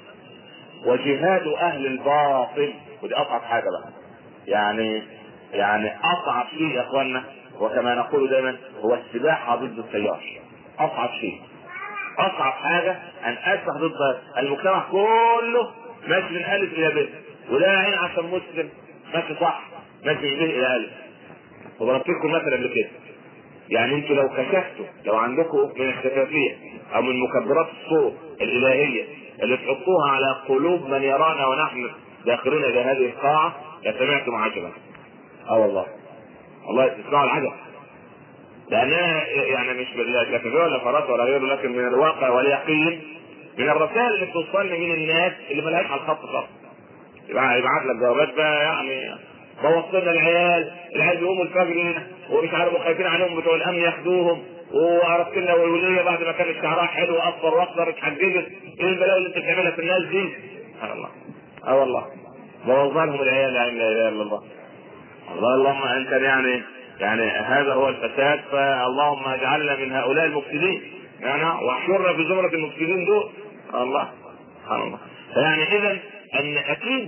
وجهاد أهل الباطل ودي أصعب حاجة بقى يعني يعني أصعب شيء يا إخواننا وكما نقول دائما هو السباحة ضد التيار أصعب شيء اصعب حاجه ان اسبح ضد المجتمع كله ماشي من الف الى ب وده عين عشان مسلم ماشي صح ماشي من ب الى الف وضربت لكم مثل قبل كده يعني انتوا لو كشفتوا لو عندكم من الشفافيه او من مكبرات الصوت الالهيه اللي تحطوها على قلوب من يرانا ونحن داخلين الى هذه القاعه لسمعتم عجبا اه والله والله تسمعوا العجب لانها يعني مش بالكتابيه ولا فرات ولا غيره لكن من الواقع واليقين من الرسائل اللي بتوصلني من الناس اللي ملهاش على الخط خط يبقى يبعت لك جوابات بقى يعني بوصلنا العيال العيال بيقوموا الفجر هنا ومش عارف خايفين عليهم بتوع الامن ياخدوهم وعرفت لنا والوليه بعد ما كانت شعرها حلو اصفر واخضر اتحجبت ايه البلاوي اللي انت بتعملها في الناس دي؟ سبحان الله اه والله بوظ لهم العيال يعني لا اله الا الله الله اللهم انت يعني يعني هذا هو الفساد فاللهم اجعلنا من هؤلاء المفسدين يعني واحشرنا في زمرة المفسدين دول الله سبحان الله يعني اذا ان اكيد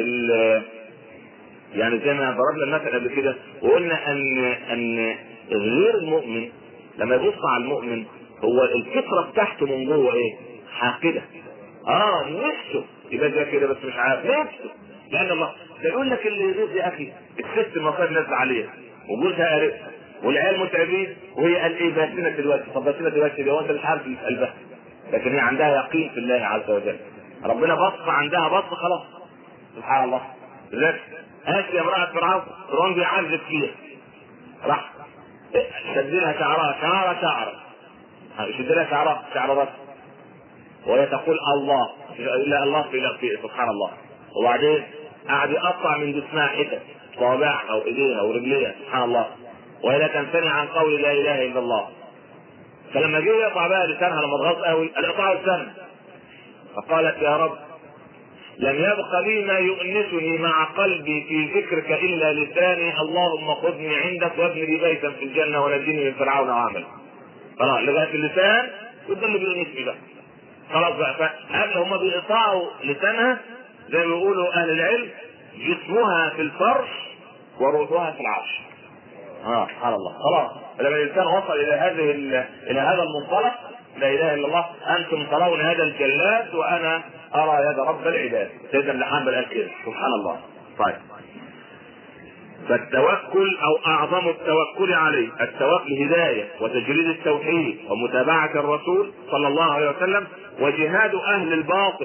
يعني زي ما ضربنا المثل قبل كده وقلنا ان ان غير المؤمن لما يبص على المؤمن هو الفطره بتاعته من جوه ايه؟ حاقده اه نفسه يبقى زي كده بس مش عارف نفسه لان الله ده يقول لك اللي يغيظ يا اخي الست المفروض نازله عليها وجوزها قرفها والعيال متعبين وهي قال ايه باسمة دلوقتي طب باسمة دلوقتي ده وانت مش عارف اللي في قلبها لكن هي عندها يقين في الله عز وجل ربنا بص عندها بص خلاص سبحان الله لذلك آسيا امرأة فرعون فرعون بيعذب فيها راح شد لها شعرها شعرها شعرها شد لها شعرها شعر راسها وهي تقول الله الا الله في في سبحان الله وبعدين قعد يقطع من جسمها حتت صوابعها وايديها ورجليها سبحان الله وهي لا تمتنع عن قول لا اله الا الله فلما جه يقطع بقى لسانها لما اتغاظ قوي قال اقطعوا لسانها فقالت يا رب لم يبق لي ما يؤنسني مع قلبي في ذكرك الا لساني اللهم خذني عندك وابن لي بيتا في الجنه ونجني من فرعون وعمله خلاص لغايه اللسان وده اللي بيؤنسني بقى خلاص بقى فقبل هم بيقطعوا لسانها زي ما بيقولوا اهل العلم جسمها في الفرش وروحها في العرش اه سبحان الله خلاص لما الانسان وصل الى هذه الى هذا المنطلق لا اله الا الله انتم ترون هذا الجلاد وانا ارى يد رب العباد سيدنا ابن حنبل قال كده سبحان الله طيب فالتوكل او اعظم التوكل عليه التوكل هدايه وتجريد التوحيد ومتابعه الرسول صلى الله عليه وسلم وجهاد اهل الباطل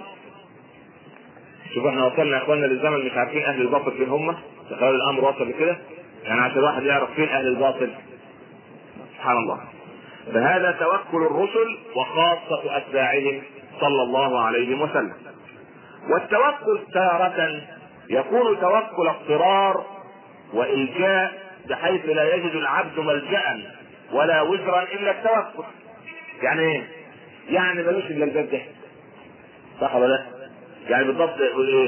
شوف احنا وصلنا يا اخواننا للزمن مش عارفين اهل الباطل فين هم تخيل الامر وصل لكده يعني عشان الواحد يعرف فين اهل الباطل سبحان الله فهذا توكل الرسل وخاصة أتباعهم صلى الله عليه وسلم والتوكل تارة يكون توكل اضطرار وإلجاء بحيث لا يجد العبد ملجأ ولا وزرا إلا التوكل يعني إيه؟ يعني ملوش إلا الباب ده صح ولا لا؟ يعني بالضبط يقول إيه؟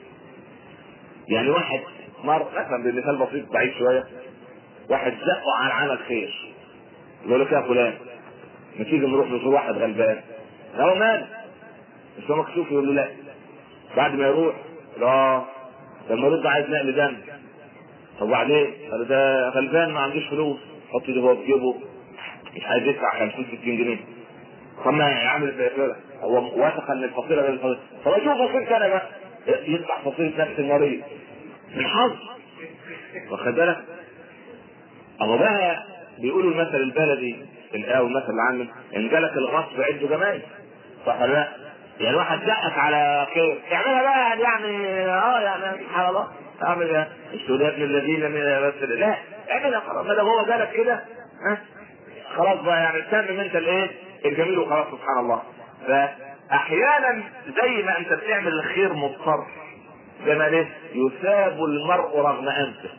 يعني واحد مر مثلا بمثال بسيط بعيد شوية واحد زقه عن عمل خير يقول لك يا فلان ما تيجي نروح نزور واحد غلبان هو مال مش هو مكشوف يقول له لا بعد ما يروح لا ده المريض ده عايز نقل دم طب وبعدين قال ده غلبان ما عندوش فلوس حط ايده هو في جيبه مش عايز يدفع 50 60 جنيه طب ما يعمل زي كده هو واثق ان الفقير غير الفقير طب اشوف فقير كان بقى يدفع فقير نفس المريض من حظ واخد بالك اهو بقى بيقولوا المثل البلدي او المثل العامي ان جالك الغصب عده جمال صح ولا لا؟ يعني واحد زقك على خير اعملها بقى يعني اه يعني سبحان الله اعمل ايه؟ السوداء من الذين من بس لا اعملها خلاص ما دام هو جالك كده ها خلاص بقى يعني تمم انت الايه؟ الجميل وخلاص سبحان الله فاحيانا زي ما انت بتعمل الخير مضطر زي ما ليه يثاب المرء رغم انفه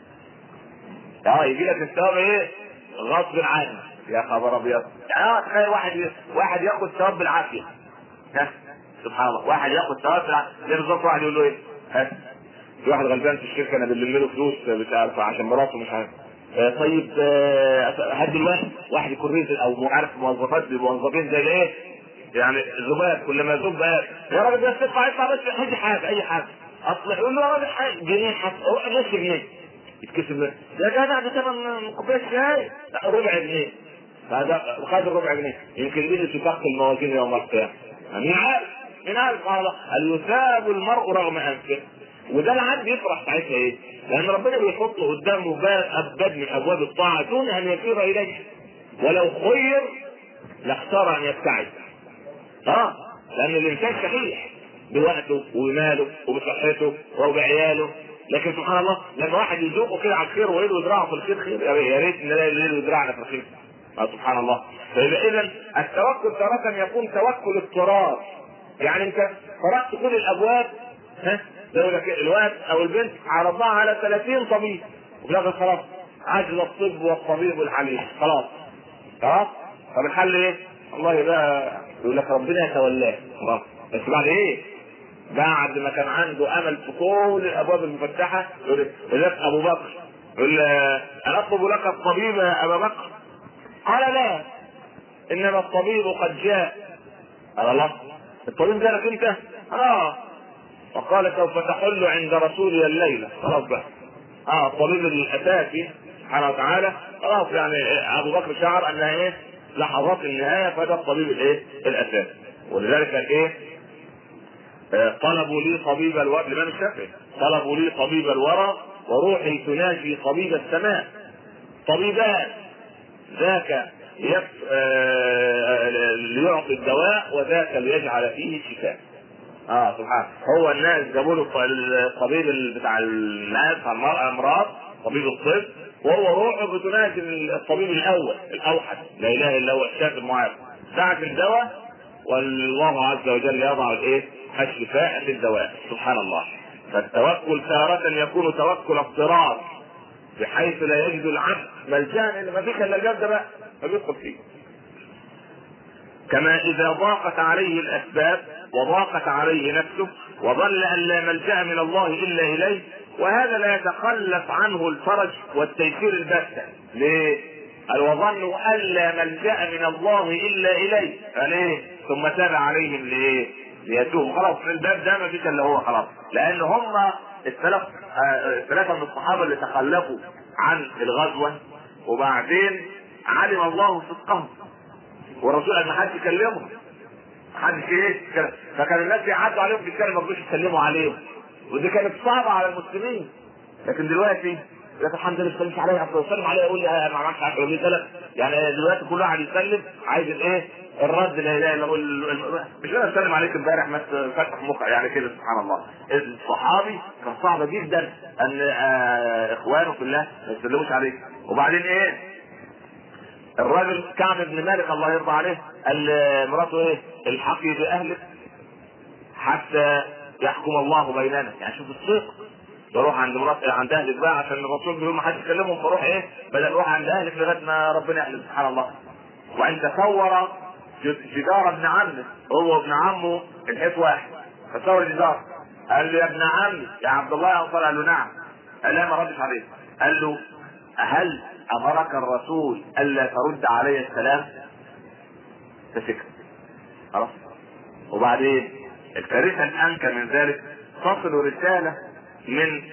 اه يجي لك الثواب ايه؟ غصب عنك يا خبر ابيض اه تخيل واحد واحد ياخد ثواب بالعافيه ها سبحان الله واحد ياخد ثواب بالعافيه زي بالظبط واحد يقول له ايه؟ ها في واحد غلبان في الشركه انا بلم له فلوس بتاع عشان مراته مش عارف آه طيب آه هات الواحد واحد يكون رزق او عارف موظفات موظفين زي الايه؟ يعني ذباب كل ما ذب يا راجل بس تدفع ادفع بس اي حاجه اي حاجه اصل يقول له يا راجل حاجه جنيه حتى نص جنيه يتكسب منه يا جدع ده ثمن كوبايه شاي لا ربع جنيه هذا خد الربع جنيه يمكن دي اللي تفق الموازين يوم القيامه مين عارف مين عارف قال هل يثاب المرء رغم انفه وده العبد يفرح ساعتها ايه؟ لان ربنا بيحط قدامه باب باب من ابواب الطاعه دون ان يسير اليه ولو خير لاختار ان يبتعد اه لان الانسان شحيح بوقته وماله وبصحته وبعياله لكن سبحان الله لما واحد يذوقه كده على الخير ويده يدرعه في الخير خير يا ريت نلاقي الليل يدرعنا في الخير آه سبحان الله فإذا إذا التوكل تارة يكون توكل اضطرار يعني أنت قرأت كل الأبواب ها زي لك الواد أو البنت عرضناها على 30 طبيب وفي الآخر خلاص عجز الطب والطبيب والحليب خلاص خلاص طب الحل إيه؟ والله بقى يقول لك ربنا يتولاه خلاص بس بعد إيه؟ بعد ما كان عنده امل في كل الابواب المفتحه يقول لك ابو بكر يقول انا اطلب لك الطبيب يا ابا بكر قال لا انما الطبيب قد جاء قال الله الطبيب جالك انت اه وقال سوف تحل عند رسولي الليله خلاص بقى اه الطبيب الاساسي سبحانه وتعالى خلاص يعني ابو بكر شعر انها ايه لحظات النهايه فده الطبيب الايه الاساسي ولذلك ايه طلبوا لي طبيب الورى الامام الشافعي طلبوا لي طبيب الورى وروحي تناجي طبيب السماء طبيبان ذاك يف... آه... ليعطي الدواء وذاك ليجعل فيه الشفاء اه سبحان هو الناس جابوا له الطبيب بتاع الناس الامراض طبيب الطب وهو روحه بتناجي الطبيب الاول الاوحد لا اله الا هو الشافي المعافى ساعة الدواء والله عز وجل يضع الايه؟ الشفاء في الدواء سبحان الله فالتوكل تارة يكون توكل اضطرار بحيث لا يجد العبد ملجا اللي ما فيش الا الباب ده بقى فبيدخل فيه كما اذا ضاقت عليه الاسباب وضاقت عليه نفسه وظن ان لا ملجا من الله الا اليه وهذا لا يتخلف عنه الفرج والتيسير البتة ليه؟ قال وظنوا ان لا ملجا من الله الا اليه فليه؟ ثم تاب عليهم لايه؟ ليتوبوا خلاص في الباب ده ما فيش الا هو خلاص لان هم الثلاث الثلاثه من الصحابه اللي تخلفوا عن الغزوه وبعدين علم الله صدقهم والرسول قال ما حدش يكلمهم حدش ايه فكان الناس يعدوا عليهم في الشارع ما رضوش يسلموا عليهم ودي كانت صعبه على المسلمين لكن دلوقتي لك الحمد لله سلمت عليا اصل سلم عليا يقول لي ما عملتش 10 جنيه سلف يعني دلوقتي كل واحد يسلم عايز الايه الرد لا اله الا الله مش انا اسلم عليك امبارح ما تفتح مخ يعني كده سبحان الله الصحابي كان صعب جدا ان آه اخوانه في الله ما يسلموش عليه وبعدين ايه الراجل كعب بن مالك الله يرضى عليه قال لمراته ايه الحقي باهلك حتى يحكم الله بيننا يعني شوف الصدق بروح عند مرات عند اهلك بقى عشان الرسول بيقول ما حدش يكلمهم فروح ايه بدل اروح عند اهلك لغايه ما ربنا يعلم سبحان الله وان تصور جدار ابن عمه هو وابن عمه الحيط واحد تصور جدار قال له يا ابن عمي يا عبد الله يا قال له نعم قال لا ما ردش عليه قال له هل امرك الرسول الا ترد علي السلام فسكت خلاص وبعدين الكارثه الانكى من ذلك تصل رساله من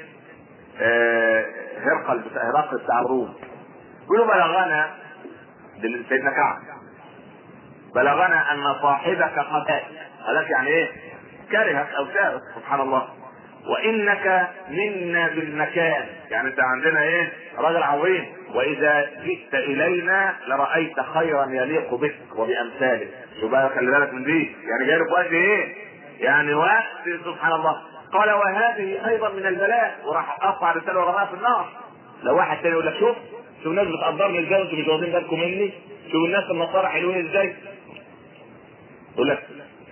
هرقل هرقل بتاع الروم يقولوا بلغنا سيدنا كعب بلغنا ان صاحبك قد قالك يعني ايه كرهك او سارك سبحان الله وانك منا بالمكان يعني انت عندنا ايه راجل عظيم واذا جئت الينا لرايت خيرا يليق بك وبامثالك شو بقى خلي بالك من دي يعني جاي في وقت ايه يعني وقت سبحان الله قال وهذه ايضا من البلاء وراح اقطع رساله ورماها في النار لو واحد تاني يقول لك شوف شوف الناس بتقدرني ازاي وانتم مش واخدين بالكم مني شوف الناس النصارى حلوين ازاي يقول لك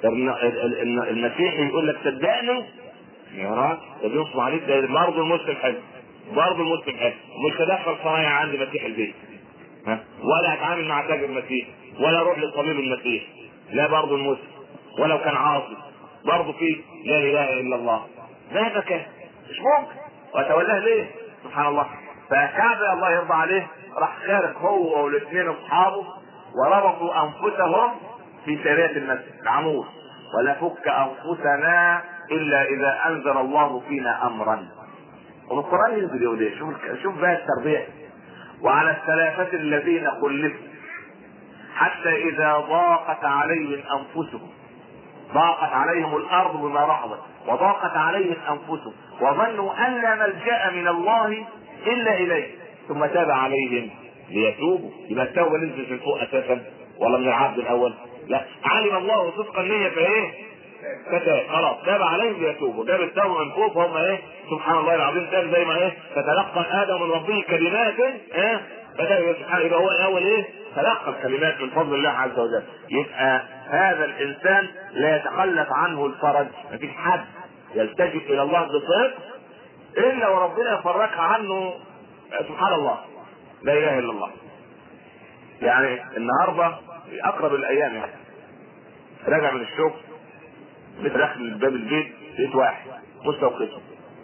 المسيحي يقول لك صدقني يا راجل ده بينصب عليك ده برضه المسلم حلو برضه المسلم حلو مش هدخل صنايع عندي مسيح البيت ها ولا هتعامل مع تاجر مسيح ولا اروح للطبيب المسيح لا برضه المسلم ولو كان عاصي برضه في لا اله الا الله مهما كان مش ممكن وتولاه ليه سبحان الله فكعب الله يرضى عليه راح خارج هو والاثنين اصحابه وربطوا انفسهم في سرية المسجد العمود ولا فك انفسنا الا اذا انزل الله فينا امرا والقران ينزل يقول ايه شوف شوف بقى التربيه وعلى الثلاثه الذين خلفوا حتى اذا ضاقت عليهم انفسهم ضاقت عليهم الارض بما رحبت وضاقت عليهم انفسهم وظنوا ان لا ملجا من الله الا اليه ثم تاب عليهم ليتوبوا يبقى التوبه نزلت من فوق اساسا ولا من العبد الاول لا علم الله صدق النيه فايه فتاب خلاص تاب عليهم ليتوبوا جاب التوبه من فوق فهم ايه سبحان الله العظيم تاب زي ما ايه فتلقى ادم من ربه كلمات ايه فتاب سبحانه يبقى هو الاول ايه تلقى الكلمات من فضل الله عز وجل يبقى هذا الانسان لا يتخلف عنه الفرج مفيش حد يلتجئ الى الله بصدق الا وربنا يفرجها عنه سبحان الله لا اله الا الله يعني النهارده في اقرب الايام يعني راجع من الشغل داخل باب البيت لقيت واحد مستوقفه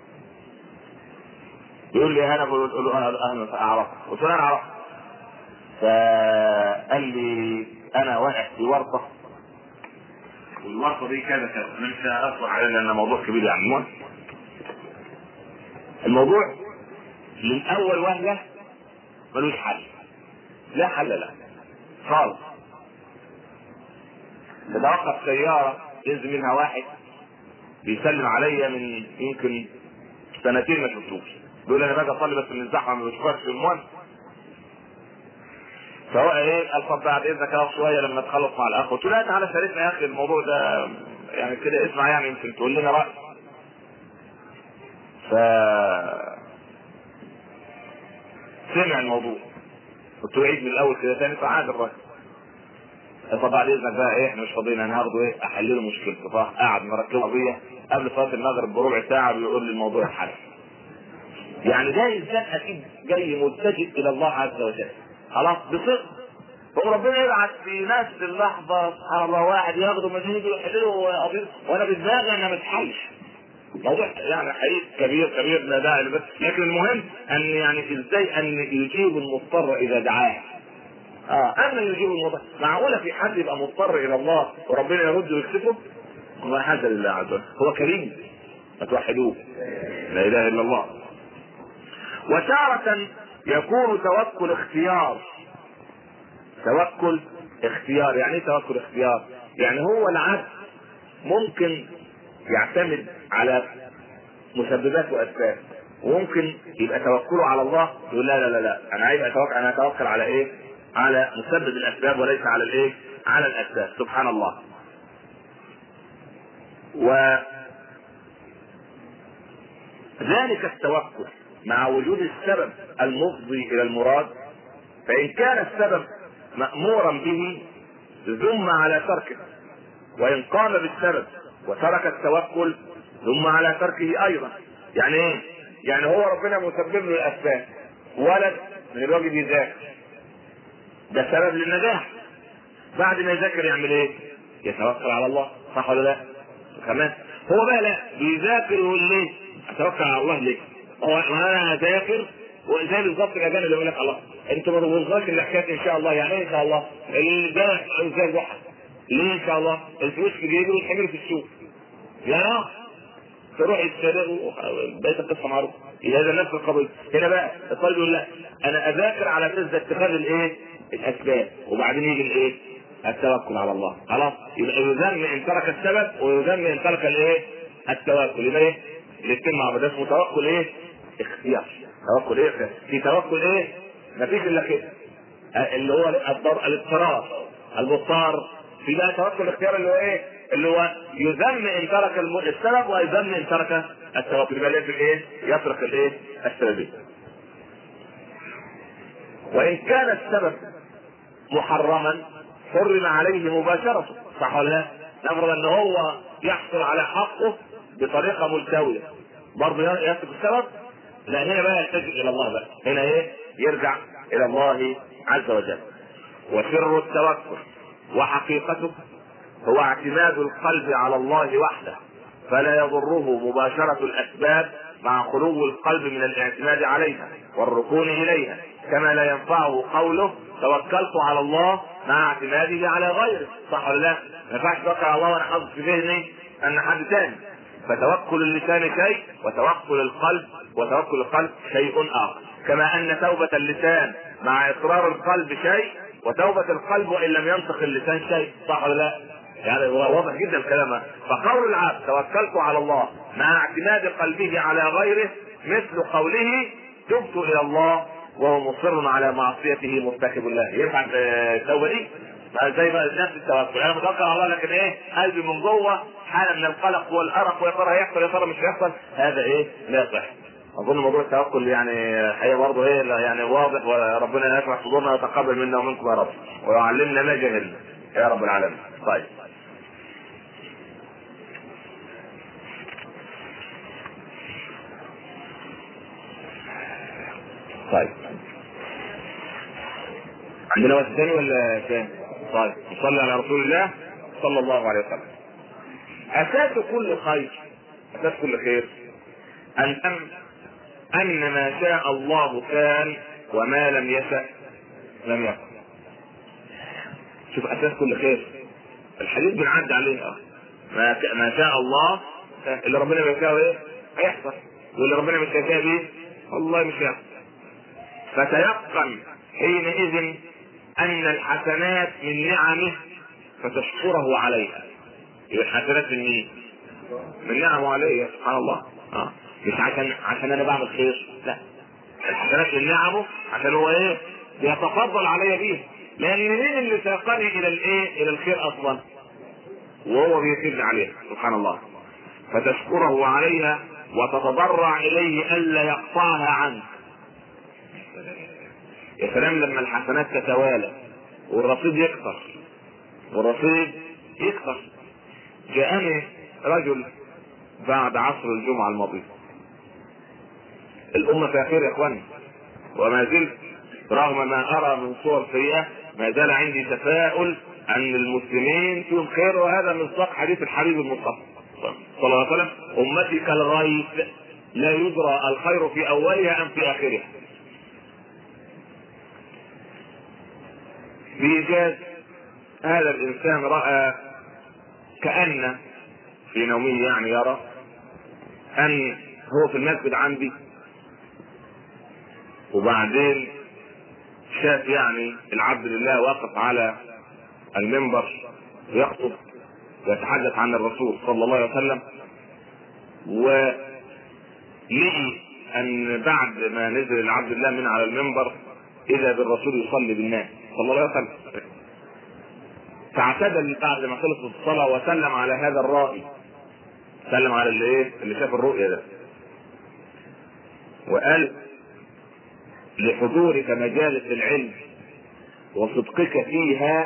بيقول لي انا بقول له انا انا اعرفك قلت له انا اعرفك فقال لي انا واقع في ورطه والورطه دي كذا كذا مش هاصبر عليه لان موضوع كبير يعني المهم الموضوع من اول وهله ملوش حل لا حل له خالص تتوقف سيارة ينزل منها واحد بيسلم عليا من يمكن سنتين ما شفتوش بيقول انا باجي اصلي بس من الزحمه ما بشوفكش المهم فهو ايه قال طب بعد اذنك اقف شويه لما تخلص مع الاخ قلت له لا تعالى شاركنا يا اخي الموضوع ده يعني كده اسمع يعني يمكن تقول لنا راي ف سمع الموضوع قلت له عيد من الاول كده تاني فعاد الراجل طب بعد اذنك بقى ايه احنا مش فاضيين انا هاخده ايه احل له مشكلته فراح قاعد مركبه قضيه قبل صلاه المغرب بربع ساعه بيقول لي الموضوع اتحل يعني ده انسان اكيد جاي متجه الى الله عز وجل خلاص بصدق هو ربنا يبعث في نفس اللحظه سبحان الله واحد ياخده من ايده ويحل له قضيه وانا بدماغي انا ما اتحلش موضوع يعني حقيقي كبير كبير لا داعي بس لكن المهم ان يعني ازاي ان يجيب المضطر اذا دعاه اه اما يجيب المضطر معقوله في حد يبقى مضطر الى الله وربنا يرد ويكسفه ما هذا لله عز وجل هو كريم فتوحدوه لا اله الا الله وتارة يكون توكل اختيار توكل اختيار يعني ايه توكل اختيار يعني هو العبد ممكن يعتمد على مسببات واسباب وممكن يبقى توكله على الله يقول لا لا لا لا انا عايز اتوكل انا اتوكل على ايه؟ على مسبب الاسباب وليس على الايه؟ على الاسباب سبحان الله. و ذلك التوكل مع وجود السبب المفضي الى المراد فان كان السبب مامورا به ذم على تركه وان قام بالسبب وترك التوكل ثم على تركه ايضا يعني ايه يعني هو ربنا مسبب له الاسباب ولد من الواجب يذاكر ده سبب للنجاح بعد ما يذاكر يعمل ايه يتوكل على الله صح ولا لا كمان هو بقى لا بيذاكر ويقول ليه اتوكل على الله ليه هو انا هذاكر وزي بالظبط الاجانب اللي يقول لك الله انت ما تبغاش الحكايه ان شاء الله يعني ايه ان شاء الله ده زي الضحى ليه ان شاء الله الفلوس في جيبي والحمير في السوق يا تروح يتسرقوا بقيت القصه معروفه هذا نفس القضيه هنا بقى الطالب يقول لا انا اذاكر على اساس اتخاذ الايه؟ الاسباب وبعدين يجي الايه؟ التوكل على الله خلاص يبقى يذم ان ترك السبب ويذم ان ترك الايه؟ التوكل يبقى ايه؟ الاثنين مع بعض ده اسمه توكل ايه؟ اختيار توكل ايه؟ في توكل ايه؟ مفيش الا كده اللي هو الاضطرار المضطر في بقى توكل الاختيار اللي هو ايه؟ اللي هو يذم ان ترك السبب ويذم ان ترك التوكل يبقى لازم ايه؟ يترك الايه؟ السببين. وان كان السبب محرما حرم عليه مباشرته صح ولا لا؟ نفرض ان هو يحصل على حقه بطريقه ملتويه برضه يترك السبب لا هنا بقى يلتجئ الى الله بقى هنا ايه؟ يرجع الى الله عز وجل وسر التوكل وحقيقته هو اعتماد القلب على الله وحده فلا يضره مباشرة الأسباب مع خلو القلب من الاعتماد عليها والركون إليها كما لا ينفعه قوله توكلت على الله مع اعتماده على غيره صح ولا لا؟ ما ينفعش توكل على الله وانا حاطط في ذهني ان حد تاني فتوكل اللسان شيء وتوكل القلب وتوكل القلب شيء اخر كما ان توبة اللسان مع اصرار القلب شيء وتوبة القلب وان لم ينطق اللسان شيء صح ولا لا؟ يعني واضح جدا الكلام فقول العبد توكلت على الله مع اعتماد قلبه على غيره مثل قوله تبت الى الله وهو مصر على معصيته مرتكب الله ينفع التوبه دي زي ما نفس التوكل انا متوكل على الله لكن ايه قلبي من جوه حاله من القلق والارق ويا ترى هيحصل يا ترى مش هيحصل هذا ايه لا يصح اظن موضوع التوكل يعني حقيقه برضه ايه يعني واضح وربنا يشرح صدورنا ويتقبل منا ومنكم يا رب ويعلمنا ما جهلنا يا رب العالمين طيب طيب عندنا وقت ثاني ولا كام؟ طيب نصلي على رسول الله صلى الله عليه وسلم اساس كل خير اساس كل خير ان ان ما شاء الله كان وما لم يشاء لم يكن شوف اساس كل خير الحديث بنعدي عليه اه ما ما شاء الله اللي ربنا بيشاء ايه هيحصل واللي ربنا مش هيشاء بيه والله مش هيحصل فتيقن حينئذ ان الحسنات من نعمه فتشكره عليها يبقى الحسنات من مين؟ من نعمه عليه سبحان الله اه مش عشان عشان انا بعمل خير لا الحسنات من نعمه عشان هو ايه؟ بيتفضل علي بيه لان مين اللي ساقني الى الايه؟ الى الخير اصلا؟ وهو بيسر عليها سبحان الله فتشكره عليها وتتضرع اليه الا يقطعها عنك يا سلام لما الحسنات تتوالى والرصيد يكثر والرصيد يكثر جاءني رجل بعد عصر الجمعة الماضية الأمة في خير يا إخواني وما زلت رغم ما أرى من صور سيئة ما زال عندي تفاؤل أن المسلمين فيهم خير وهذا مصداق حديث الحبيب المصطفى صلى الله عليه وسلم أمتي كالغيث لا يدرى الخير في أولها أم في آخرها بإيجاز هذا الإنسان رأى كأن في نومه يعني يرى أن هو في المسجد عندي وبعدين شاف يعني العبد لله واقف على المنبر يخطب ويتحدث عن الرسول صلى الله عليه وسلم ولقي ان بعد ما نزل العبد الله من على المنبر اذا بالرسول يصلي بالناس صلى الله عليه وسلم فاعتدل بعد ما خلصت الصلاه وسلم على هذا الرائي سلم على اللي ايه اللي شاف الرؤيا ده وقال لحضورك مجالس العلم وصدقك فيها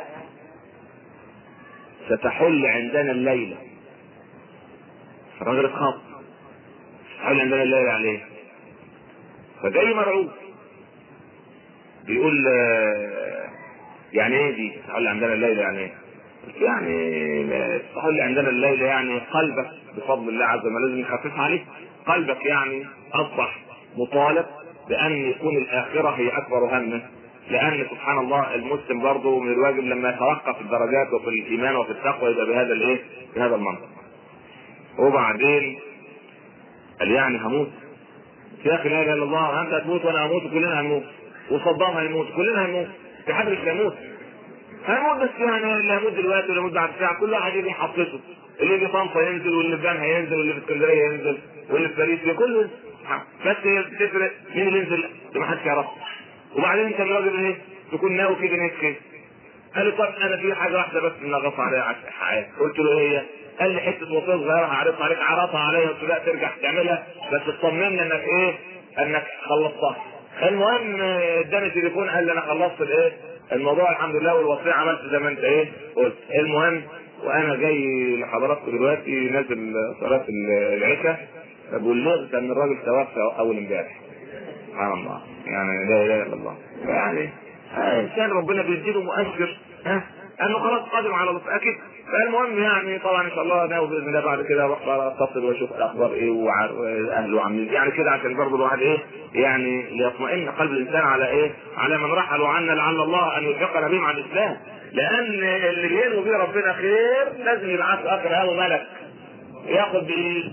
ستحل عندنا الليلة الراجل اتخاف ستحل عندنا الليلة عليه فجاي مرعوب بيقول آه، يعني ايه دي تحل عندنا الليلة يعني ايه يعني تحل عندنا الليلة يعني قلبك بفضل الله عز وجل لازم نخفف عليه قلبك يعني اصبح مطالب بان يكون الاخرة هي اكبر همه لان سبحان الله المسلم برضه من الواجب لما يترقى في الدرجات وفي الايمان وفي التقوى يبقى بهذا الايه؟ بهذا المنطق. وبعدين قال يعني هموت يا اخي لا اله الا الله انت هتموت وانا هموت وكلنا هنموت وصدام هيموت كلنا هنموت في حد مش هيموت هنموت بس يعني اللي هيموت دلوقتي واللي هيموت بعد ساعه كل واحد يجي حطته اللي يجي طنطا ينزل واللي في جنها هينزل واللي في اسكندريه ينزل واللي في باريس كله بس هي بتفرق مين اللي ينزل ما حدش يعرف وبعدين انت الراجل ايه تكون ناوي كده ناس كده قال لي طب انا في حاجه واحده بس ان اغص عليها على الحياه قلت له ايه هي؟ قال لي حته وصيه صغيره هعرضها عليك عرضها عليا قلت له لا ترجع تعملها بس تطمني انك ايه؟ انك خلصتها المهم اه، اداني تليفون قال لي انا خلصت الايه؟ الموضوع الحمد لله والوصيه عملت زي ما انت ايه؟ قلت المهم وانا جاي لحضراتكم دلوقتي نازل صلاه العشاء بلغت ان الراجل توفى اول امبارح سبحان الله يعني لا اله الا الله يعني آه، انسان ربنا بيديله مؤشر ها انه خلاص قادم على الله اكيد فالمهم يعني طبعا ان شاء الله ناوي باذن الله بعد كده بقدر اتصل واشوف الاخبار ايه واهله عاملين يعني كده عشان برضه الواحد ايه يعني ليطمئن قلب الانسان على ايه؟ على من رحلوا عنا لعل الله ان يلحقنا بهم على الاسلام لان اللي بينه وبين ربنا خير لازم يبعث اخر هذا ملك ياخد بايه؟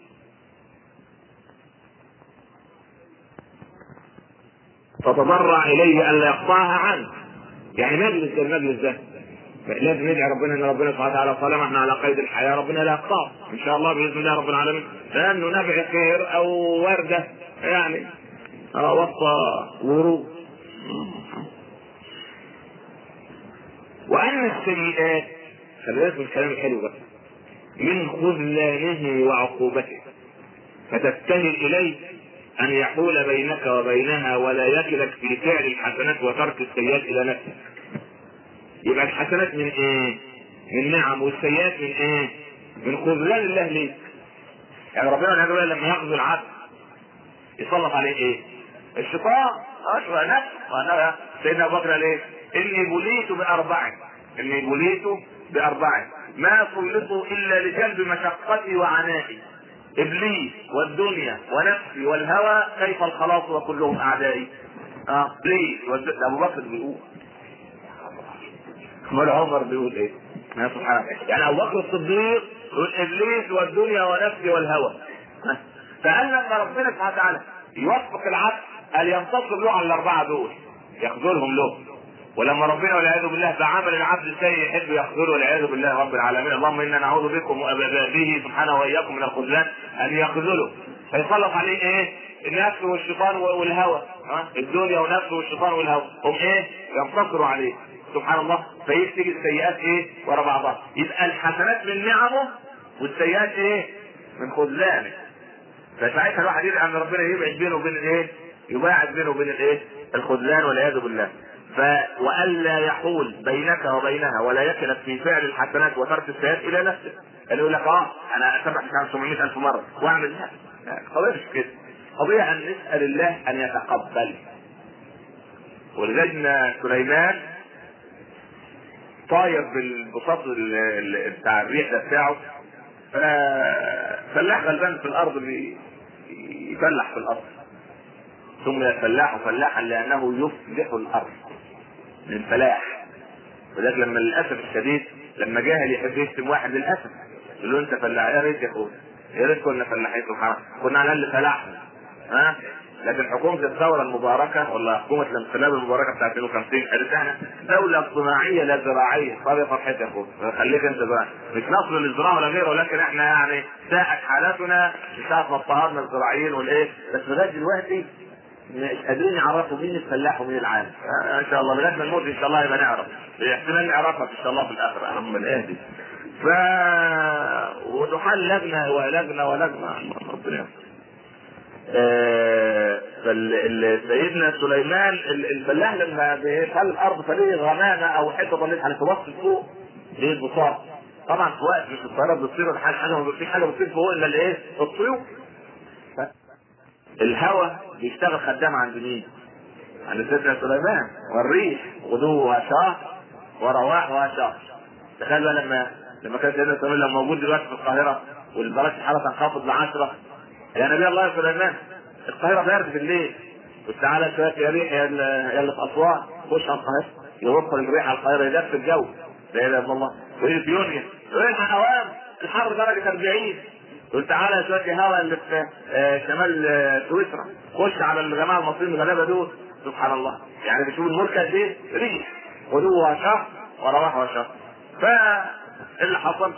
فتضرع اليه الا يقطعها عنه يعني مجلس المجلس ده لازم ندعي ربنا ان ربنا سبحانه وتعالى طالما احنا على قيد الحياه ربنا لا يقطعه ان شاء الله باذن الله رب العالمين لانه نبع خير او ورده يعني اه وسط ورود وان السيئات خلي بالك من الكلام الحلو ده من خذلانه وعقوبته فتتجه اليه ان يحول بينك وبينها ولا يكلك في فعل الحسنات وترك السيئات الى نفسك يبقى الحسنات من ايه من نعم والسيئات من ايه من خذلان الله ليك يعني ربنا والعياذ بالله لما ياخذ العبد يسلط عليه ايه الشيطان اشرع نفس وانا سيدنا ابو بكر قال ايه اني بليت باربع اني بليت باربع ما سلطوا الا لجلب مشقتي وعنائي ابليس والدنيا ونفسي والهوى كيف الخلاص وكلهم اعدائي اه ابليس والد- ابو بكر بيقول امال عمر بيقول ايه؟ يا سبحان الله يعني ابو بكر الصديق يقول ابليس والدنيا ونفسي والهوى ها. فقال لما ربنا سبحانه وتعالى يوفق العبد قال ينتصر له على الاربعه دول يخذلهم له ولما ربنا والعياذ بالله تعامل العبد السيء يحب يخذله والعياذ بالله رب العالمين اللهم انا نعوذ بكم وابابه سبحانه واياكم من الخذلان ان يخذله فيسلط عليه ايه؟ النفس والشيطان والهوى ها الدنيا والنفس والشيطان والهوى هم ايه؟ ينتصروا عليه سبحان الله فيكتب السيئات ايه ورا بعضها يبقى الحسنات من نعمه والسيئات ايه من خذلانه فساعتها الواحد يدعي ان ربنا يبعد بينه وبين الايه يباعد بينه وبين الايه الخذلان والعياذ بالله ف والا يحول بينك وبينها ولا يكلك في فعل الحسنات وترك السيئات الى نفسك اللي يقول لك اه انا اسبح عن 700 الف مره واعمل لا لا، قضيه مش كده قضيه ان نسال الله ان يتقبل ولذلك سليمان طاير بالبساط ال- ال- بتاع الريح ده بتاعه ففلاح غلبان في الارض بي- يفلح في الارض ثم يفلح فلاحا لانه يفلح الارض من فلاح ولذلك لما للاسف الشديد لما جاهل يحب يشتم واحد للاسف يقول له انت فلاح يا ريت يا اخويا يا ريت كنا فلاحين سبحان الله كنا على الاقل فلاحنا ها لكن حكومه الثوره المباركه ولا حكومه الانقلاب المباركه بتاعت 52 قالت احنا دوله صناعيه لا زراعيه طب يا فرحتي يا اخويا خليك انت بقى مش نصر للزراعه ولا غيره ولكن احنا يعني ساءت حالتنا من ساعه ما اضطهدنا الزراعيين والايه بس لغايه دلوقتي مش قادرين يعرفوا مين الفلاح ومين العالم آه ان شاء الله لغايه ما نموت ان شاء الله يبقى نعرف احتمال نعرفها ان شاء الله في الاخره يا رب الاهدي ف وتحل لجنه ولجنه ولجنه ربنا يستر. آه، فال- ال- سيدنا سليمان ال- الفلاح لما بيخلي الارض فليه غمامه او حته ضليل على توسط فوق ليه البساط طبعا في وقت مش الطيارات بتطير ولا حاجه حاجه ما فيش حاجه بتطير فوق الا الايه؟ الطيور الهواء بيشتغل خدام عند مين؟ عند سيدنا سليمان والريح غدوها شهر ورواحها شهر تخيل بقى لما لما كان سيدنا سليمان لما موجود دلوقتي في القاهره والدرجه الحراره تنخفض ل 10 يا نبي الله يا سليمان القاهره برد بالليل قلت تعالى شويه يا ريح يا اللي يا اللي في اسوان خش على القاهره يوصل الريح على القاهره يدفي الجو لا اله الا الله وهي في يونيو ريح هوام الحر درجه 40 قلت تعالى شويه هواء اللي في آه، شمال آه، سويسرا خش على الجماعه المصريين الغلابه دول سبحان الله يعني بتشوف المركز ايه ريح غدوها شهر ورواحها شهر فاللي حصل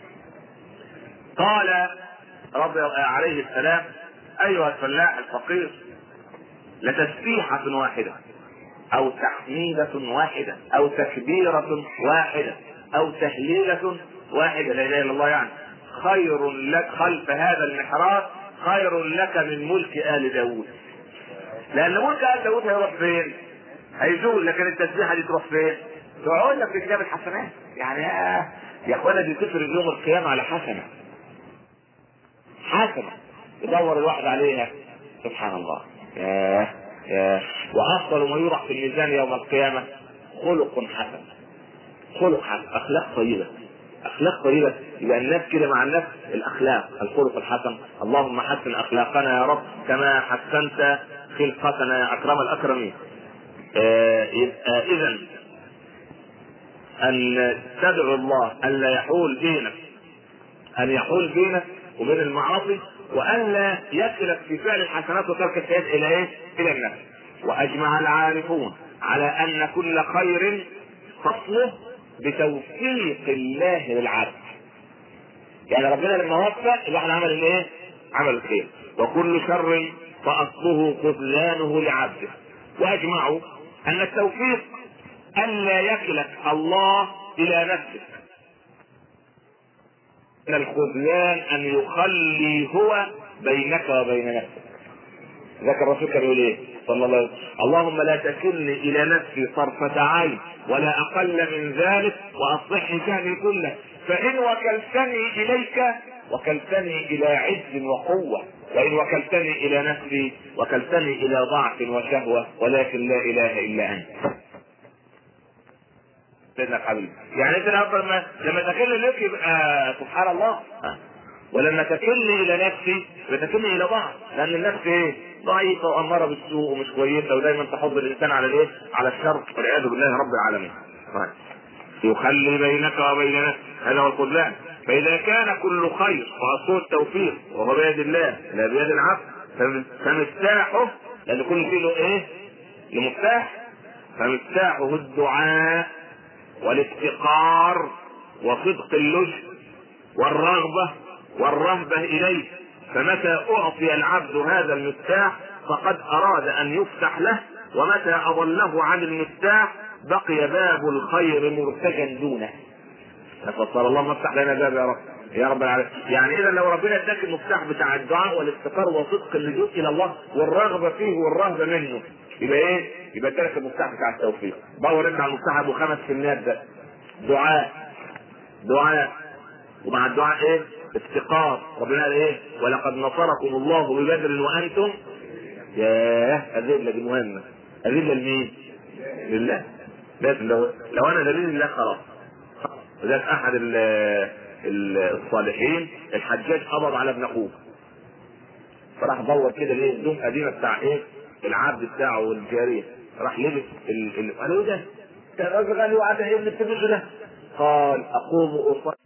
قال رضي عليه السلام ايها الفلاح الفقير لتسبيحة واحدة او تحميدة واحدة او تكبيرة واحدة او تهليلة واحدة لا اله الا الله يعني خير لك خلف هذا المحراب خير لك من ملك ال داوود لان ملك ال داوود هيروح فين؟ هيزول لكن التسبيحة دي تروح فين؟ تقعد لك في كتاب الحسنات يعني آه يا اخوانا دي تفرق يوم القيامة على حسنة حسنة يدور الواحد عليها سبحان الله ياه ياه وافضل ما يوضع في الميزان يوم القيامه خلق حسن خلق حسن اخلاق طيبه اخلاق طيبه يبقى الناس كده مع الناس الاخلاق الخلق الحسن اللهم حسن اخلاقنا يا رب كما حسنت خلقتنا يا اكرم الاكرمين آه يبقى اذا ان تدعو الله الا يحول بينك ان يحول بينك وبين المعاصي والا يكلك في فعل الحسنات وترك السيئات الى ايه؟ الى النفس. واجمع العارفون على ان كل خير فصله بتوفيق الله للعبد. يعني ربنا لما وفق الواحد عمل الايه؟ عمل الخير. وكل شر فاصله خذلانه لعبده. واجمعوا ان التوفيق الا يكلك الله الى نفسك من الخذلان ان يخلي هو بينك وبين نفسك ذكر الرسول كان يقول ايه صلى الله عليه وسلم اللهم لا تكلني الى نفسي طرفة عين ولا اقل من ذلك واصلح لي شأني كله فان وكلتني اليك وكلتني الى عز وقوة وان وكلتني الى نفسي وكلتني الى ضعف وشهوة ولكن لا اله الا انت سيدنا الحبيب يعني انت الافضل ما لما تكل لك يبقى سبحان الله ها؟ ولما تكلني الى نفسي بتكلني الى بعض لان النفس ايه ضعيفه واماره بالسوء ومش كويسه ودايما تحض الانسان على الايه على الشر والعياذ بالله رب العالمين طيب. يخلي بينك وبين نفسك هذا هو الخذلان فاذا كان كل خير فاصله التوفيق وهو بيد الله لا بيد العبد فم- فمفتاحه لان كل شيء له ايه؟ له مفتاح فمفتاحه الدعاء والافتقار وصدق اللجء والرغبة والرهبة إليه فمتى أعطي العبد هذا المفتاح فقد أراد أن يفتح له ومتى أضله عن المفتاح بقي باب الخير مرتجا دونه نسأل الله افتح لنا باب يا رب يا رب العالمين يعني اذا لو ربنا اداك المفتاح بتاع الدعاء والافتقار وصدق اللجوء الى الله والرغبه فيه والرهبه منه يبقى ايه؟ يبقى ادالك المفتاح بتاع التوفيق دور انت على المفتاح ابو خمس سنات ده دعاء دعاء ومع الدعاء ايه؟ افتقار ربنا قال ايه؟ ولقد نصركم الله ببدر وانتم ياه الذله دي مهمه الذله لمين؟ لله لازم لو لو انا دليل الله خلاص وذلك احد ال- ال- الصالحين الحجاج قبض على ابن اخوه فراح دور كده ليه هدوم قديمه بتاع ايه العبد بتاعه والجاريه راح لبس ال... ال... قالوا ايه ده؟ ده الراجل قال له وقعد ايه اللي بتلبسه ده؟ قال اقوم اصلي